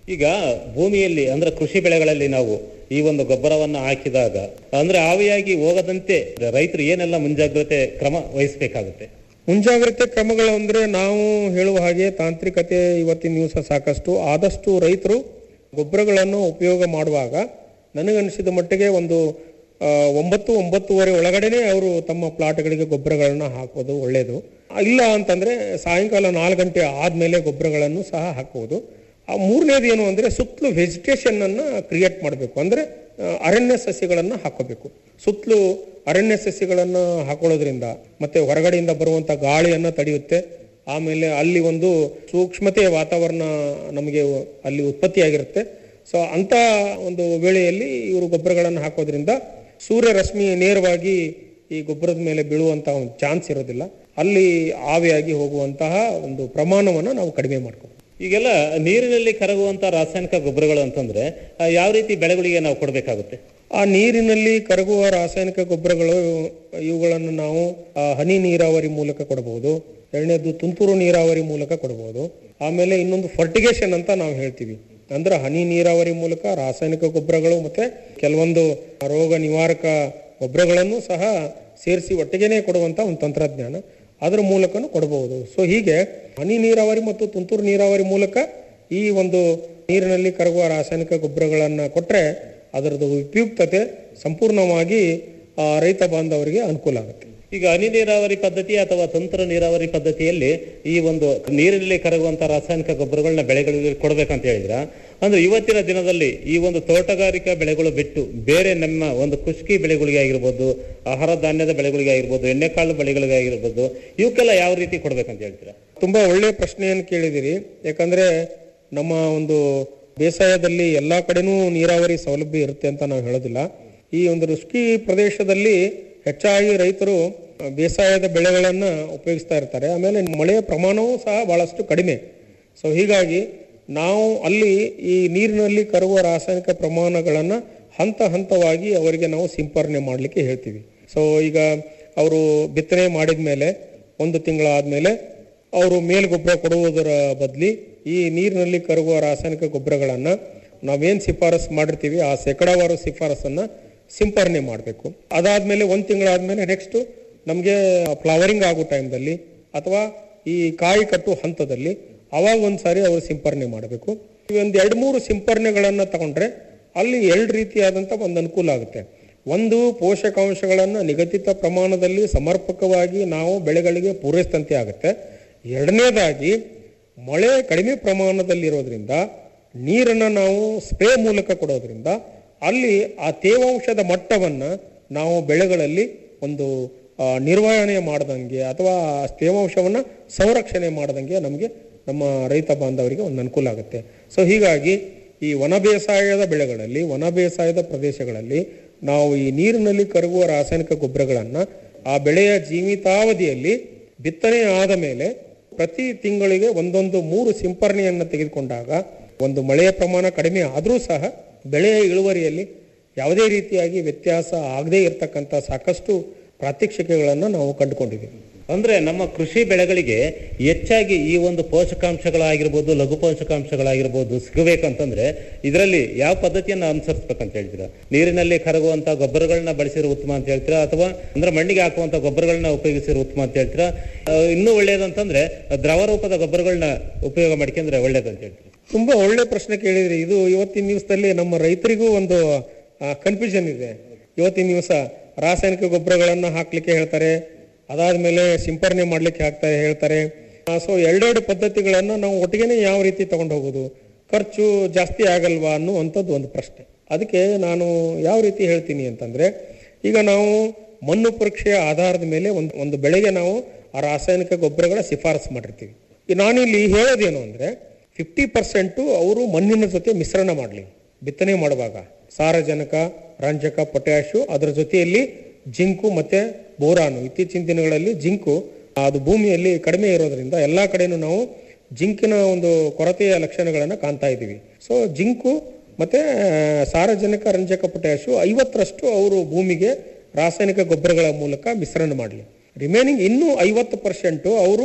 ಈಗ ಭೂಮಿಯಲ್ಲಿ ಅಂದ್ರೆ ಕೃಷಿ ಬೆಳೆಗಳಲ್ಲಿ ನಾವು ಈ ಒಂದು ಗೊಬ್ಬರವನ್ನ ಹಾಕಿದಾಗ ಅಂದ್ರೆ ಆವಿಯಾಗಿ ಹೋಗದಂತೆ ರೈತರು ಏನೆಲ್ಲ ಮುಂಜಾಗ್ರತೆ ಕ್ರಮ ವಹಿಸಬೇಕಾಗುತ್ತೆ ಮುಂಜಾಗ್ರತೆ ಕ್ರಮಗಳು ಅಂದ್ರೆ ನಾವು ಹೇಳುವ ಹಾಗೆ ತಾಂತ್ರಿಕತೆ ಇವತ್ತಿನ ದಿವಸ ಸಾಕಷ್ಟು ಆದಷ್ಟು ರೈತರು ಗೊಬ್ಬರಗಳನ್ನು ಉಪಯೋಗ ಮಾಡುವಾಗ ನನಗನ್ನಿಸಿದ ಮಟ್ಟಿಗೆ ಒಂದು ಆ, ಒಂಬತ್ತು ಒಂಬತ್ತುವರೆ ಒಳಗಡೆನೆ ಅವರು ತಮ್ಮ ಪ್ಲಾಟ್ಗಳಿಗೆ ಗೊಬ್ಬರಗಳನ್ನ ಹಾಕೋದು ಒಳ್ಳೆಯದು ಇಲ್ಲ ಅಂತಂದ್ರೆ ಸಾಯಂಕಾಲ ನಾಲ್ಕು ಗಂಟೆ ಆದ್ಮೇಲೆ ಗೊಬ್ಬರಗಳನ್ನು ಸಹ ಹಾಕಬಹುದು ಆ ಮೂರನೇದು ಏನು ಅಂದ್ರೆ ಸುತ್ತಲೂ ವೆಜಿಟೇಷನ್ ಅನ್ನ ಕ್ರಿಯೇಟ್ ಮಾಡಬೇಕು ಅಂದ್ರೆ ಆ, ಅರಣ್ಯ ಸಸ್ಯಗಳನ್ನ ಹಾಕೋಬೇಕು ಸುತ್ತಲೂ ಅರಣ್ಯ ಸಸ್ಯಗಳನ್ನ ಹಾಕೊಳ್ಳೋದ್ರಿಂದ ಮತ್ತೆ ಹೊರಗಡೆಯಿಂದ ಬರುವಂತ ಗಾಳಿಯನ್ನ ತಡೆಯುತ್ತೆ ಆಮೇಲೆ ಅಲ್ಲಿ ಒಂದು ಸೂಕ್ಷ್ಮತೆಯ ವಾತಾವರಣ ನಮಗೆ ಅಲ್ಲಿ ಉತ್ಪತ್ತಿಯಾಗಿರುತ್ತೆ ಸೊ ಅಂತ ಒಂದು ವೇಳೆಯಲ್ಲಿ ಇವರು ಗೊಬ್ಬರಗಳನ್ನು ಹಾಕೋದ್ರಿಂದ ಸೂರ್ಯ ರಶ್ಮಿ ನೇರವಾಗಿ ಈ ಗೊಬ್ಬರದ ಮೇಲೆ ಬೀಳುವಂತಹ ಒಂದು ಚಾನ್ಸ್ ಇರೋದಿಲ್ಲ ಅಲ್ಲಿ ಆವಿಯಾಗಿ ಹೋಗುವಂತಹ ಒಂದು ಪ್ರಮಾಣವನ್ನು ನಾವು ಕಡಿಮೆ ಮಾಡ್ಕೋಬಹುದು ಈಗೆಲ್ಲ ನೀರಿನಲ್ಲಿ ಕರಗುವಂತ ರಾಸಾಯನಿಕ ಗೊಬ್ಬರಗಳು ಅಂತಂದ್ರೆ ಆ, ಯಾವ ರೀತಿ ಬೆಳೆಗಳಿಗೆ ನಾವು ಕೊಡಬೇಕಾಗುತ್ತೆ ಆ ನೀರಿನಲ್ಲಿ ಕರಗುವ ರಾಸಾಯನಿಕ ಗೊಬ್ಬರಗಳು ಇವುಗಳನ್ನು ನಾವು ಆ, ಹನಿ ನೀರಾವರಿ ಮೂಲಕ ಕೊಡಬಹುದು ಎರಡನೇದು ತುಂತುರು ನೀರಾವರಿ ಮೂಲಕ ಕೊಡಬಹುದು ಆಮೇಲೆ ಇನ್ನೊಂದು ಫರ್ಟಿಗೇಷನ್ ಅಂತ ನಾವು ಹೇಳ್ತೀವಿ ಅಂದ್ರೆ ಹನಿ ನೀರಾವರಿ ಮೂಲಕ ರಾಸಾಯನಿಕ ಗೊಬ್ಬರಗಳು ಮತ್ತೆ ಕೆಲವೊಂದು ರೋಗ ನಿವಾರಕ ಗೊಬ್ಬರಗಳನ್ನು ಸಹ ಸೇರಿಸಿ ಒಟ್ಟಿಗೆನೇ ಕೊಡುವಂತ ಒಂದು ತಂತ್ರಜ್ಞಾನ ಅದರ ಮೂಲಕನೂ ಕೊಡಬಹುದು ಸೊ ಹೀಗೆ ಹನಿ ನೀರಾವರಿ ಮತ್ತು ತುಂತುರು ನೀರಾವರಿ ಮೂಲಕ ಈ ಒಂದು ನೀರಿನಲ್ಲಿ ಕರಗುವ ರಾಸಾಯನಿಕ ಗೊಬ್ಬರಗಳನ್ನ ಕೊಟ್ರೆ ಅದರದ್ದು ಉಪಯುಕ್ತತೆ ಸಂಪೂರ್ಣವಾಗಿ ಆ, ರೈತ ಬಾಂಧವರಿಗೆ ಅನುಕೂಲ ಆಗುತ್ತೆ ಈಗ ಹನಿ ನೀರಾವರಿ ಪದ್ಧತಿ ಅಥವಾ ತಂತ್ರ ನೀರಾವರಿ ಪದ್ಧತಿಯಲ್ಲಿ ಈ ಒಂದು ನೀರಿನಲ್ಲಿ ಕರಗುವಂತ ರಾಸಾಯನಿಕ ಗೊಬ್ಬರಗಳನ್ನ ಬೆಳೆಗಳಿಗೆ ಕೊಡ್ಬೇಕಂತ ಹೇಳಿದ್ರ ಅಂದ್ರೆ ಇವತ್ತಿನ ದಿನದಲ್ಲಿ ಈ ಒಂದು ತೋಟಗಾರಿಕಾ ಬೆಳೆಗಳು ಬಿಟ್ಟು ಬೇರೆ ನಮ್ಮ ಒಂದು ಕುಷ್ಕಿ ಬೆಳೆಗಳಿಗೆ ಆಗಿರ್ಬೋದು ಆಹಾರ ಧಾನ್ಯದ ಬೆಳೆಗಳಿಗೆ ಆಗಿರ್ಬೋದು ಎಣ್ಣೆಕಾಳು ಬೆಳೆಗಳಿಗೆ ಆಗಿರ್ಬೋದು ಇವಕ್ಕೆಲ್ಲ ಯಾವ ರೀತಿ ಕೊಡ್ಬೇಕಂತ ಹೇಳ್ತೀರಾ ತುಂಬಾ ಒಳ್ಳೆಯ ಪ್ರಶ್ನೆಯನ್ನು ಕೇಳಿದಿರಿ ಯಾಕಂದ್ರೆ ನಮ್ಮ ಒಂದು ಬೇಸಾಯದಲ್ಲಿ ಎಲ್ಲಾ ಕಡೆನೂ ನೀರಾವರಿ ಸೌಲಭ್ಯ ಇರುತ್ತೆ ಅಂತ ನಾವು ಹೇಳೋದಿಲ್ಲ ಈ ಒಂದು ರುಸ್ಕಿ ಪ್ರದೇಶದಲ್ಲಿ ಹೆಚ್ಚಾಗಿ ರೈತರು ಆ, ಬೇಸಾಯದ ಬೆಳೆಗಳನ್ನ ಉಪಯೋಗಿಸ್ತಾ ಇರ್ತಾರೆ ಆಮೇಲೆ ಮಳೆಯ ಪ್ರಮಾಣವೂ ಸಹ ಬಹಳಷ್ಟು ಕಡಿಮೆ ಸೊ ಹೀಗಾಗಿ ನಾವು ಅಲ್ಲಿ ಈ ನೀರಿನಲ್ಲಿ ಕರುವ ರಾಸಾಯನಿಕ ಪ್ರಮಾಣಗಳನ್ನ ಹಂತ ಹಂತವಾಗಿ ಅವರಿಗೆ ನಾವು ಸಿಂಪರಣೆ ಮಾಡಲಿಕ್ಕೆ ಹೇಳ್ತೀವಿ ಸೊ ಈಗ ಅವರು ಬಿತ್ತನೆ ಮಾಡಿದ ಮೇಲೆ ಒಂದು ತಿಂಗಳಾದ್ಮೇಲೆ ಅವರು ಮೇಲ್ಗೊಬ್ಬರ ಕೊಡುವುದರ ಬದಲಿ ಈ ನೀರಿನಲ್ಲಿ ಕರಗುವ ರಾಸಾಯನಿಕ ಗೊಬ್ಬರಗಳನ್ನ ನಾವೇನ್ ಶಿಫಾರಸ್ ಮಾಡಿರ್ತೀವಿ ಆ ಶೇಕಡಾವಾರು ಶಿಫಾರಸನ್ನ ಸಿಂಪರಣೆ ಮಾಡಬೇಕು ಅದಾದ್ಮೇಲೆ ಒಂದ್ ತಿಂಗಳಾದ್ಮೇಲೆ ನೆಕ್ಸ್ಟ್ ನಮಗೆ ಫ್ಲವರಿಂಗ್ ಆಗೋ ಟೈಮ್ದಲ್ಲಿ ಅಥವಾ ಈ ಕಾಯಿ ಕಟ್ಟುವ ಹಂತದಲ್ಲಿ ಅವಾಗ ಒಂದ್ಸಾರಿ ಅವರು ಸಿಂಪರಣೆ ಮಾಡಬೇಕು ಒಂದು ಎರಡು ಮೂರು ಸಿಂಪರಣೆಗಳನ್ನ ತಗೊಂಡ್ರೆ ಅಲ್ಲಿ ಎರಡು ರೀತಿಯಾದಂತ ಒಂದು ಅನುಕೂಲ ಆಗುತ್ತೆ ಒಂದು ಪೋಷಕಾಂಶಗಳನ್ನ ನಿಗದಿತ ಪ್ರಮಾಣದಲ್ಲಿ ಸಮರ್ಪಕವಾಗಿ ನಾವು ಬೆಳೆಗಳಿಗೆ ಪೂರೈಸಿದಂತೆ ಆಗುತ್ತೆ ಎರಡನೇದಾಗಿ ಮಳೆ ಕಡಿಮೆ ಪ್ರಮಾಣದಲ್ಲಿರೋದ್ರಿಂದ ನೀರನ್ನ ನಾವು ಸ್ಪ್ರೇ ಮೂಲಕ ಕೊಡೋದ್ರಿಂದ ಅಲ್ಲಿ ಆ ತೇವಾಂಶದ ಮಟ್ಟವನ್ನ ನಾವು ಬೆಳೆಗಳಲ್ಲಿ ಒಂದು ಆ, ನಿರ್ವಹಣೆ ಮಾಡದಂಗೆ ಅಥವಾ ಆ ತೇವಾಂಶವನ್ನ ಸಂರಕ್ಷಣೆ ಮಾಡದಂಗೆ ನಮಗೆ ನಮ್ಮ ರೈತ ಬಾಂಧವರಿಗೆ ಒಂದು ಅನುಕೂಲ ಆಗುತ್ತೆ ಸೊ ಹೀಗಾಗಿ ಈ ವನ ಬೇಸಾಯದ ಬೆಳೆಗಳಲ್ಲಿ ವನ ಬೇಸಾಯದ ಪ್ರದೇಶಗಳಲ್ಲಿ ನಾವು ಈ ನೀರಿನಲ್ಲಿ ಕರಗುವ ರಾಸಾಯನಿಕ ಗೊಬ್ಬರಗಳನ್ನ ಆ ಬೆಳೆಯ ಜೀವಿತಾವಧಿಯಲ್ಲಿ ಬಿತ್ತನೆ ಆದ ಮೇಲೆ ಪ್ರತಿ ತಿಂಗಳಿಗೆ ಒಂದೊಂದು ಮೂರು ಸಿಂಪರಣೆಯನ್ನು ತೆಗೆದುಕೊಂಡಾಗ ಒಂದು ಮಳೆಯ ಪ್ರಮಾಣ ಕಡಿಮೆ ಆದರೂ ಸಹ ಬೆಳೆಯ ಇಳುವರಿಯಲ್ಲಿ ಯಾವುದೇ ರೀತಿಯಾಗಿ ವ್ಯತ್ಯಾಸ ಆಗದೇ ಇರತಕ್ಕಂಥ ಸಾಕಷ್ಟು ಪ್ರಾತ್ಯಕ್ಷಿಕೆಗಳನ್ನು ನಾವು ಕಂಡುಕೊಂಡಿದ್ದೀವಿ ಅಂದ್ರೆ ನಮ್ಮ ಕೃಷಿ ಬೆಳೆಗಳಿಗೆ ಹೆಚ್ಚಾಗಿ ಈ ಒಂದು ಪೋಷಕಾಂಶಗಳಾಗಿರ್ಬೋದು ಲಘು ಪೋಷಕಾಂಶಗಳಾಗಿರ್ಬೋದು ಸಿಗಬೇಕಂತಂದ್ರೆ ಇದರಲ್ಲಿ ಯಾವ ಪದ್ಧತಿಯನ್ನ ಅನುಸರಿಸ್ಬೇಕಂತ ಹೇಳ್ತೀರಾ ನೀರಿನಲ್ಲಿ ಕರಗುವಂತ ಗೊಬ್ಬರಗಳನ್ನ ಬಳಸಿರೋ ಉತ್ತಮ ಅಂತ ಹೇಳ್ತೀರಾ ಅಥವಾ ಅಂದ್ರೆ ಮಣ್ಣಿಗೆ ಹಾಕುವಂತ ಗೊಬ್ಬರಗಳನ್ನ ಉಪಯೋಗಿಸಿರೋ ಉತ್ತಮ ಅಂತ ಹೇಳ್ತೀರಾ ಆ, ಇನ್ನೂ ಒಳ್ಳೇದಂತಂದ್ರೆ ದ್ರವ ರೂಪದ ಗೊಬ್ಬರಗಳನ್ನ ಉಪಯೋಗ ಮಾಡ್ಕೊಂಡ್ರೆ ಒಳ್ಳೇದಂತ ಹೇಳ್ತೀರಾ ತುಂಬಾ ಒಳ್ಳೆ ಪ್ರಶ್ನೆ ಕೇಳಿದ್ರಿ ಇದು ಇವತ್ತಿನ ದಿವಸದಲ್ಲಿ ನಮ್ಮ ರೈತರಿಗೂ ಒಂದು ಕನ್ಫ್ಯೂಷನ್ ಇದೆ ಇವತ್ತಿನ ದಿವಸ ರಾಸಾಯನಿಕ ಗೊಬ್ಬರಗಳನ್ನ ಹಾಕ್ಲಿಕ್ಕೆ ಹೇಳ್ತಾರೆ ಅದಾದ್ಮೇಲೆ ಸಿಂಪರಣೆ ಮಾಡ್ಲಿಕ್ಕೆ ಹಾಕ್ತಾರೆ ಹೇಳ್ತಾರೆ ಸೊ ಎರಡೆರಡು ಪದ್ಧತಿಗಳನ್ನ ನಾವು ಒಟ್ಟಿಗೆನೆ ಯಾವ ರೀತಿ ತಗೊಂಡು ಹೋಗೋದು ಖರ್ಚು ಜಾಸ್ತಿ ಆಗಲ್ವಾ ಅನ್ನುವಂಥದ್ದು ಒಂದು ಪ್ರಶ್ನೆ ಅದಕ್ಕೆ ನಾನು ಯಾವ ರೀತಿ ಹೇಳ್ತೀನಿ ಅಂತಂದ್ರೆ ಈಗ ನಾವು ಮಣ್ಣು ಪರೀಕ್ಷೆಯ ಆಧಾರದ ಮೇಲೆ ಒಂದು ಒಂದು ಬೆಳೆಗೆ ನಾವು ಆ ರಾಸಾಯನಿಕ ಗೊಬ್ಬರಗಳ ಶಿಫಾರಸು ಮಾಡಿರ್ತೀವಿ ಈ ನಾನಿಲ್ಲಿ ಹೇಳೋದೇನು ಅಂದ್ರೆ ಫಿಫ್ಟಿ ಪರ್ಸೆಂಟು ಅವರು ಮಣ್ಣಿನ ಜೊತೆ ಮಿಶ್ರಣ ಮಾಡಲಿ ಬಿತ್ತನೆ ಮಾಡುವಾಗ ಸಾರಜನಕ ರಂಜಕ ಪೊಟ್ಯಾಶು ಅದರ ಜೊತೆಯಲ್ಲಿ ಜಿಂಕು ಮತ್ತೆ ಬೋರಾನು ಇತ್ತೀಚಿನ ದಿನಗಳಲ್ಲಿ ಜಿಂಕು ಅದು ಭೂಮಿಯಲ್ಲಿ ಕಡಿಮೆ ಇರೋದ್ರಿಂದ ಎಲ್ಲಾ ಕಡೆನೂ ನಾವು ಜಿಂಕಿನ ಒಂದು ಕೊರತೆಯ ಲಕ್ಷಣಗಳನ್ನು ಕಾಣ್ತಾ ಇದ್ದೀವಿ ಸೊ ಜಿಂಕು ಮತ್ತೆ ಸಾರಜನಕ ರಂಜಕ ಪೊಟ್ಯಾಶು ಐವತ್ತರಷ್ಟು ಅವರು ಭೂಮಿಗೆ ರಾಸಾಯನಿಕ ಗೊಬ್ಬರಗಳ ಮೂಲಕ ಮಿಶ್ರಣ ಮಾಡಲಿ ರಿಮೈನಿಂಗ್ ಇನ್ನೂ ಐವತ್ತು ಪರ್ಸೆಂಟು ಅವರು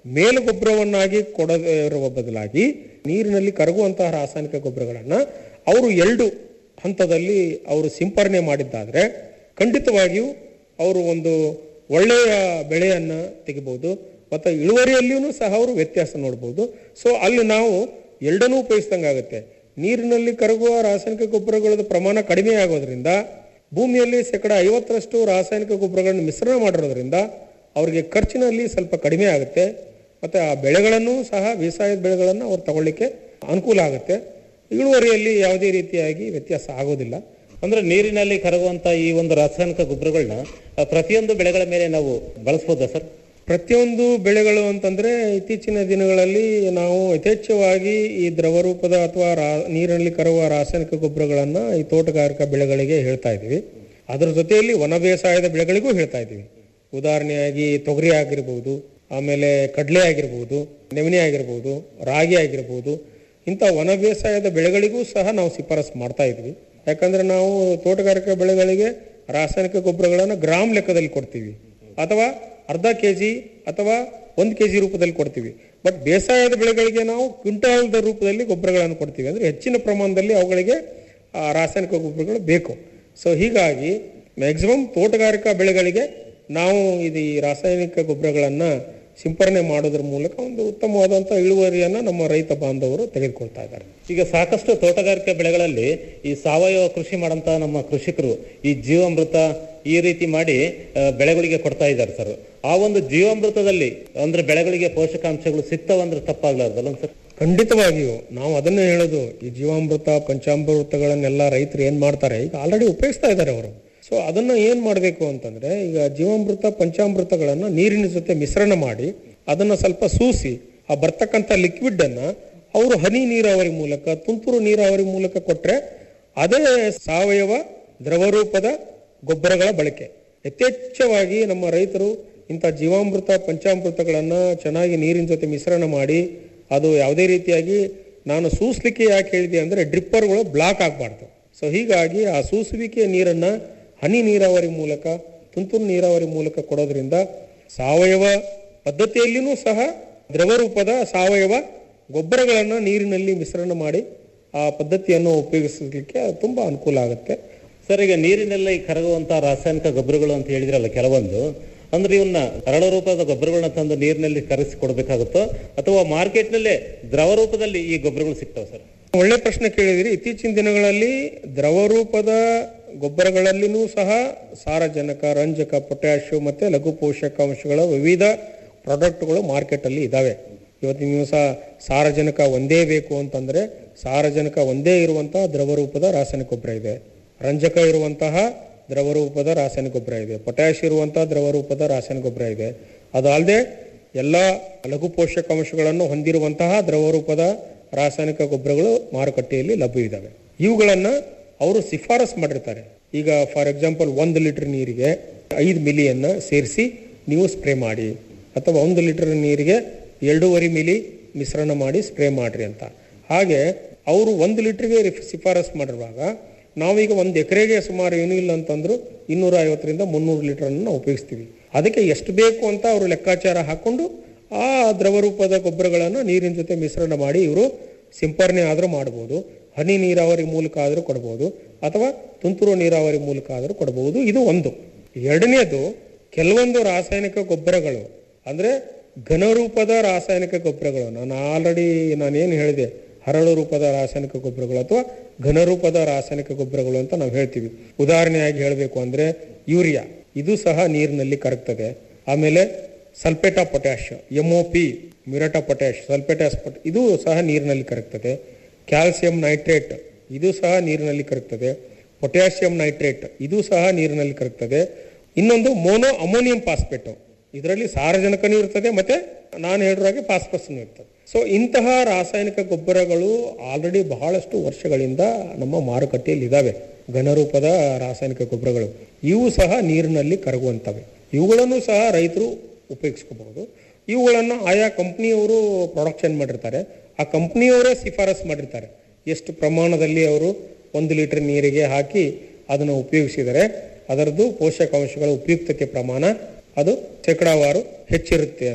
ಮೇಲುಗೊಬ್ಬರವನ್ನಾಗಿ ಕೊಡದೇ ಇರುವ ಬದಲಾಗಿ ನೀರಿನಲ್ಲಿ ಕರಗುವಂತಹ ರಾಸಾಯನಿಕ ಗೊಬ್ಬರಗಳನ್ನ ಅವರು ಎರಡು ಹಂತದಲ್ಲಿ ಅವರು ಸಿಂಪರಣೆ ಮಾಡಿದ್ದಾದ್ರೆ ಖಂಡಿತವಾಗಿಯೂ ಅವರು ಒಂದು ಒಳ್ಳೆಯ ಬೆಳೆಯನ್ನ ತೆಗಿಬಹುದು ಮತ್ತು ಇಳುವರಿಯಲ್ಲಿಯೂ ಸಹ ಅವರು ವ್ಯತ್ಯಾಸ ನೋಡ್ಬೋದು ಸೊ ಅಲ್ಲಿ ನಾವು ಎರಡನ್ನೂ ಉಪಯೋಗಿಸಿದಂಗಾಗುತ್ತೆ ನೀರಿನಲ್ಲಿ ಕರಗುವ ರಾಸಾಯನಿಕ ಗೊಬ್ಬರಗಳ ಪ್ರಮಾಣ ಕಡಿಮೆ ಆಗೋದ್ರಿಂದ ಭೂಮಿಯಲ್ಲಿ ಶೇಕಡ ಐವತ್ತರಷ್ಟು ರಾಸಾಯನಿಕ ಗೊಬ್ಬರಗಳನ್ನು ಮಿಶ್ರಣ ಮಾಡಿರೋದ್ರಿಂದ ಅವರಿಗೆ ಖರ್ಚಿನಲ್ಲಿ ಸ್ವಲ್ಪ ಕಡಿಮೆ ಆಗುತ್ತೆ ಮತ್ತು ಆ ಬೆಳೆಗಳನ್ನು ಸಹ ಬೇಸಾಯದ ಬೆಳೆಗಳನ್ನು ಅವ್ರು ತಗೊಳ್ಳಿಕ್ಕೆ ಅನುಕೂಲ ಆಗುತ್ತೆ ಇಳುವರಿಯಲ್ಲಿ ಯಾವುದೇ ರೀತಿಯಾಗಿ ವ್ಯತ್ಯಾಸ ಆಗೋದಿಲ್ಲ ಅಂದ್ರೆ ನೀರಿನಲ್ಲಿ ಕರಗುವಂತ ಈ ಒಂದು ರಾಸಾಯನಿಕ ಗೊಬ್ಬರಗಳನ್ನ ಆ, ಪ್ರತಿಯೊಂದು ಬೆಳೆಗಳ ಮೇಲೆ ನಾವು ಬಳಸಬಹುದಾ ಸರ್ ಪ್ರತಿಯೊಂದು ಬೆಳೆಗಳು ಅಂತಂದ್ರೆ ಇತ್ತೀಚಿನ ದಿನಗಳಲ್ಲಿ ನಾವು ಯಥೇಚ್ಛವಾಗಿ ಈ ದ್ರವ ರೂಪದ ಅಥವಾ ರಾ- ನೀರಿನಲ್ಲಿ ಕರುವ ರಾಸಾಯನಿಕ ಗೊಬ್ಬರಗಳನ್ನ ಈ ತೋಟಗಾರಿಕಾ ಬೆಳೆಗಳಿಗೆ ಹೇಳ್ತಾ ಇದ್ದೀವಿ ಅದರ ಜೊತೆಯಲ್ಲಿ ವನ ಬೇಸಾಯದ ಬೆಳೆಗಳಿಗೂ ಹೇಳ್ತಾ ಇದ್ದೀವಿ ಉದಾಹರಣೆಯಾಗಿ ತೊಗರಿ ಆಗಿರ್ಬೋದು ಆಮೇಲೆ ಕಡಲೆ ಆಗಿರ್ಬೋದು ನೆವಣೆ ಆಗಿರ್ಬೋದು ರಾಗಿ ಆಗಿರ್ಬೋದು ಇಂಥ ವನ ಬೇಸಾಯದ ಬೆಳೆಗಳಿಗೂ ಸಹ ನಾವು ಶಿಫಾರಸು ಮಾಡ್ತಾ ಇದ್ವಿ ಯಾಕಂದ್ರೆ ನಾವು ತೋಟಗಾರಿಕಾ ಬೆಳೆಗಳಿಗೆ ರಾಸಾಯನಿಕ ಗೊಬ್ಬರಗಳನ್ನು ಗ್ರಾಮ್ ಲೆಕ್ಕದಲ್ಲಿ ಕೊಡ್ತೀವಿ ಅಥವಾ ಅರ್ಧ ಕೆ ಜಿ ಅಥವಾ ಒಂದು ಕೆ ಜಿ ರೂಪದಲ್ಲಿ ಕೊಡ್ತೀವಿ ಬಟ್ ಬೇಸಾಯದ ಬೆಳೆಗಳಿಗೆ ನಾವು ಕ್ವಿಂಟಾಲ್ದ ರೂಪದಲ್ಲಿ ಗೊಬ್ಬರಗಳನ್ನು ಕೊಡ್ತೀವಿ ಅಂದ್ರೆ ಹೆಚ್ಚಿನ ಪ್ರಮಾಣದಲ್ಲಿ ಅವುಗಳಿಗೆ ಆ, ರಾಸಾಯನಿಕ ಗೊಬ್ಬರಗಳು ಬೇಕು ಸೊ ಹೀಗಾಗಿ ಮ್ಯಾಕ್ಸಿಮಮ್ ತೋಟಗಾರಿಕಾ ಬೆಳೆಗಳಿಗೆ ನಾವು ಇದು ಈ ರಾಸಾಯನಿಕ ಗೊಬ್ಬರಗಳನ್ನ ಸಿಂಪರಣೆ ಮಾಡೋದ್ರ ಮೂಲಕ ಒಂದು ಉತ್ತಮವಾದಂತಹ ಇಳುವರಿಯನ್ನ ನಮ್ಮ ರೈತ ಬಾಂಧವರು ತೆಗೆದುಕೊಳ್ತಾ ಇದ್ದಾರೆ ಈಗ ಸಾಕಷ್ಟು ತೋಟಗಾರಿಕೆ ಬೆಳೆಗಳಲ್ಲಿ ಈ ಸಾವಯವ ಕೃಷಿ ಮಾಡಂತ ನಮ್ಮ ಕೃಷಿಕರು ಈ ಜೀವಾಮೃತ ಈ ರೀತಿ ಮಾಡಿ ಆ, ಬೆಳೆಗಳಿಗೆ ಕೊಡ್ತಾ ಇದ್ದಾರೆ ಸರ್ ಆ ಒಂದು ಜೀವಾಮೃತದಲ್ಲಿ ಅಂದ್ರೆ ಬೆಳೆಗಳಿಗೆ ಪೋಷಕಾಂಶಗಳು ಸಿಗ್ತಾವಂದ್ರೆ ತಪ್ಪಾಗ್ಲಾರ್ದಲ್ಲ ಸರ್ ಖಂಡಿತವಾಗಿಯೂ ನಾವು ಅದನ್ನೇ ಹೇಳೋದು ಈ ಜೀವಾಮೃತ ಪಂಚಾಮೃತಗಳನ್ನೆಲ್ಲ ರೈತರು ಏನ್ ಮಾಡ್ತಾರೆ ಈಗ ಆಲ್ರೆಡಿ ಉಪಯೋಗಿಸ್ತಾ ಇದ್ದಾರೆ ಅವರು ಸೊ ಅದನ್ನ ಏನ್ ಮಾಡಬೇಕು ಅಂತಂದ್ರೆ ಈಗ ಜೀವಾಮೃತ ಪಂಚಾಮೃತಗಳನ್ನ ನೀರಿನ ಜೊತೆ ಮಿಶ್ರಣ ಮಾಡಿ ಅದನ್ನ ಸ್ವಲ್ಪ ಸೂಸಿ ಆ ಬರ್ತಕ್ಕಂಥ ಲಿಕ್ವಿಡ್ ಅನ್ನ ಅವರು ಹನಿ ನೀರಾವರಿ ಮೂಲಕ ತುಂತುರು ನೀರಾವರಿ ಮೂಲಕ ಕೊಟ್ರೆ ಅದೇ ಸಾವಯವ ದ್ರವರೂಪದ ಗೊಬ್ಬರಗಳ ಬಳಕೆ ಯಥೇಚ್ಛವಾಗಿ ನಮ್ಮ ರೈತರು ಇಂಥ ಜೀವಾಮೃತ ಪಂಚಾಮೃತಗಳನ್ನ ಚೆನ್ನಾಗಿ ನೀರಿನ ಜೊತೆ ಮಿಶ್ರಣ ಮಾಡಿ ಅದು ಯಾವುದೇ ರೀತಿಯಾಗಿ ನಾನು ಸೂಸ್ಲಿಕ್ಕೆ ಯಾಕೆ ಹೇಳಿದೆ ಅಂದ್ರೆ ಡ್ರಿಪ್ಪರ್ಗಳು ಬ್ಲಾಕ್ ಆಗಬಾರ್ದು ಸೊ ಹೀಗಾಗಿ ಆ ಸೂಸುವಿಕೆಯ ನೀರನ್ನ ಹನಿ ನೀರಾವರಿ ಮೂಲಕ ತುಂತುರು ನೀರಾವರಿ ಮೂಲಕ ಕೊಡೋದ್ರಿಂದ ಸಾವಯವ ಪದ್ಧತಿಯಲ್ಲಿಯೂ ಸಹ ದ್ರವರೂಪದ ಸಾವಯವ ಗೊಬ್ಬರಗಳನ್ನ ನೀರಿನಲ್ಲಿ ಮಿಶ್ರಣ ಮಾಡಿ ಆ ಪದ್ಧತಿಯನ್ನು ಉಪಯೋಗಿಸಲಿಕ್ಕೆ ಅದು ತುಂಬಾ ಅನುಕೂಲ ಆಗುತ್ತೆ ಸರ್ ಈಗ ನೀರಿನಲ್ಲಿ ಕರಗುವಂತ ರಾಸಾಯನಿಕ ಗೊಬ್ಬರಗಳು ಅಂತ ಹೇಳಿದ್ರಲ್ಲ ಕೆಲವೊಂದು ಅಂದ್ರೆ ಇವನ್ನ ಸರಳ ರೂಪದ ಗೊಬ್ಬರಗಳನ್ನ ತಂದು ನೀರಿನಲ್ಲಿ ಕರಗಿಸಿ ಕೊಡಬೇಕಾಗುತ್ತೋ ಅಥವಾ ಮಾರ್ಕೆಟ್ನಲ್ಲೇ ದ್ರವ ರೂಪದಲ್ಲಿ ಈ ಗೊಬ್ಬರಗಳು ಸಿಗ್ತಾವ ಸರ್ ಒಳ್ಳೆ ಪ್ರಶ್ನೆ ಕೇಳಿದಿರಿ ಇತ್ತೀಚಿನ ದಿನಗಳಲ್ಲಿ ದ್ರವ ರೂಪದ ಗೊಬ್ಬರಗಳಲ್ಲಿನೂ ಸಹ ಸಾರಜನಕ ರಂಜಕ ಪೊಟ್ಯಾಶು ಮತ್ತೆ ಲಘು ಪೋಷಕಾಂಶಗಳ ವಿವಿಧ ಪ್ರಾಡಕ್ಟ್ಗಳು ಮಾರ್ಕೆಟ್ ಅಲ್ಲಿ ಇದಾವೆ ಇವತ್ತಿನ ದಿವಸ ಸಾರಜನಕ ಒಂದೇ ಬೇಕು ಅಂತಂದ್ರೆ ಸಾರಜನಕ ಒಂದೇ ಇರುವಂತಹ ದ್ರವ ರೂಪದ ರಾಸಾಯನಿಕ ಗೊಬ್ಬರ ಇದೆ ರಂಜಕ ಇರುವಂತಹ ದ್ರವ ರೂಪದ ರಾಸಾಯನಿಕ ಗೊಬ್ಬರ ಇದೆ ಪೊಟ್ಯಾಶ್ ಇರುವಂತಹ ದ್ರವ ರೂಪದ ರಾಸಾಯನಿಕ ಗೊಬ್ಬರ ಇದೆ ಅದು ಅಲ್ಲದೆ ಎಲ್ಲ ಲಘು ಪೋಷಕಾಂಶಗಳನ್ನು ಹೊಂದಿರುವಂತಹ ದ್ರವ ರೂಪದ ರಾಸಾಯನಿಕ ಗೊಬ್ಬರಗಳು ಮಾರುಕಟ್ಟೆಯಲ್ಲಿ ಲಭ್ಯ ಇದ್ದಾವೆ ಇವುಗಳನ್ನ ಅವರು ಶಿಫಾರಸ್ ಮಾಡಿರ್ತಾರೆ ಈಗ ಫಾರ್ ಎಕ್ಸಾಂಪಲ್ ಒಂದು ಲೀಟರ್ ನೀರಿಗೆ ಐದು ಮಿಲಿಯನ್ನ ಸೇರಿಸಿ ನೀವು ಸ್ಪ್ರೇ ಮಾಡಿ ಅಥವಾ ಒಂದು ಲೀಟರ್ ನೀರಿಗೆ ಎರಡೂವರೆ ಮಿಲಿ ಮಿಶ್ರಣ ಮಾಡಿ ಸ್ಪ್ರೇ ಮಾಡ್ರಿ ಅಂತ ಹಾಗೆ ಅವರು ಒಂದು ಲೀಟರ್ಗೆ ಶಿಫಾರಸ್ ಮಾಡಿರುವಾಗ ನಾವೀಗ ಒಂದು ಎಕರೆಗೆ ಸುಮಾರು ಏನೂ ಇಲ್ಲ ಅಂತಂದ್ರು ಇನ್ನೂರ ಐವತ್ತರಿಂದ ಮುನ್ನೂರು ಲೀಟರ್ ನಾವು ಉಪಯೋಗಿಸ್ತೀವಿ ಅದಕ್ಕೆ ಎಷ್ಟು ಬೇಕು ಅಂತ ಅವರು ಲೆಕ್ಕಾಚಾರ ಹಾಕೊಂಡು ಆ ದ್ರವ ರೂಪದ ಗೊಬ್ಬರಗಳನ್ನು ನೀರಿನ ಜೊತೆ ಮಿಶ್ರಣ ಮಾಡಿ ಇವರು ಸಿಂಪರಣೆ ಆದರೂ ಮಾಡಬಹುದು ಹನಿ ನೀರಾವರಿ ಮೂಲಕ ಆದರೂ ಕೊಡಬಹುದು ಅಥವಾ ತುಂತುರು ನೀರಾವರಿ ಮೂಲಕ ಆದರೂ ಕೊಡಬಹುದು ಇದು ಒಂದು ಎರಡನೇದು ಕೆಲವೊಂದು ರಾಸಾಯನಿಕ ಗೊಬ್ಬರಗಳು ಅಂದ್ರೆ ಘನರೂಪದ ರಾಸಾಯನಿಕ ಗೊಬ್ಬರಗಳು ನಾನು ಆಲ್ರೆಡಿ ನಾನೇನು ಹೇಳಿದೆ ಹರಳು ರೂಪದ ರಾಸಾಯನಿಕ ಗೊಬ್ಬರಗಳು ಅಥವಾ ಘನರೂಪದ ರಾಸಾಯನಿಕ ಗೊಬ್ಬರಗಳು ಅಂತ ನಾವು ಹೇಳ್ತೀವಿ ಉದಾಹರಣೆಯಾಗಿ ಹೇಳಬೇಕು ಅಂದ್ರೆ ಯೂರಿಯಾ ಇದು ಸಹ ನೀರಿನಲ್ಲಿ ಕರಗ್ತದೆ ಆಮೇಲೆ sulphate of potash M O P muriate of potash sulphate of pot ಇದು ಸಹ ನೀರಿನಲ್ಲಿ ಕರಗ್ತದೆ ಕ್ಯಾಲ್ಸಿಯಂ ನೈಟ್ರೇಟ್ ಇದು ಸಹ ನೀರಿನಲ್ಲಿ ಕರಗ್ತದೆ ಪೊಟ್ಯಾಷಿಯಂ ನೈಟ್ರೇಟ್ ಇದು ಸಹ ನೀರಿನಲ್ಲಿ ಕರಗ್ತದೆ ಇನ್ನೊಂದು ಮೋನೋ ಅಮೋನಿಯಂ ಫಾಸ್ಫೇಟ್ ಇದರಲ್ಲಿ ಸಾರಜನಕನೂ ಇರ್ತದೆ ಮತ್ತೆ ನಾನು ಹೇಳಿರೋ ಹಾಗೆ ಫಾಸ್ಫರಸ್ನು ಇರ್ತದೆ ಸೊ ಇಂತಹ ರಾಸಾಯನಿಕ ಗೊಬ್ಬರಗಳು ಆಲ್ರೆಡಿ ಬಹಳಷ್ಟು ವರ್ಷಗಳಿಂದ ನಮ್ಮ ಮಾರುಕಟ್ಟೆಯಲ್ಲಿ ಇದಾವೆ ಘನರೂಪದ ರಾಸಾಯನಿಕ ಗೊಬ್ಬರಗಳು ಇವು ಸಹ ನೀರಿನಲ್ಲಿ ಕರಗುವಂತವೆ ಇವುಗಳನ್ನು ಸಹ ರೈತರು ಉಪಯೋಗಿಸ್ಕೋಬಹುದು ಇವುಗಳನ್ನು ಆಯಾ ಕಂಪ್ನಿಯವರು ಪ್ರೊಡಕ್ಷನ್ ಮಾಡಿರ್ತಾರೆ ಆ ಕಂಪ್ನಿಯವರೇ ಶಿಫಾರಸ್ ಮಾಡಿರ್ತಾರೆ ಎಷ್ಟು ಪ್ರಮಾಣದಲ್ಲಿ ಅವರು ಒಂದು ಲೀಟರ್ ನೀರಿಗೆ ಹಾಕಿ ಅದನ್ನು ಉಪಯೋಗಿಸಿದರೆ ಅದರದ್ದು ಪೋಷಕಾಂಶಗಳ ಉಪಯುಕ್ತತೆ ಪ್ರಮಾಣ ಅದು ಶೇಕಡಾವಾರು ಹೆಚ್ಚಿರುತ್ತೆ ಅಂತ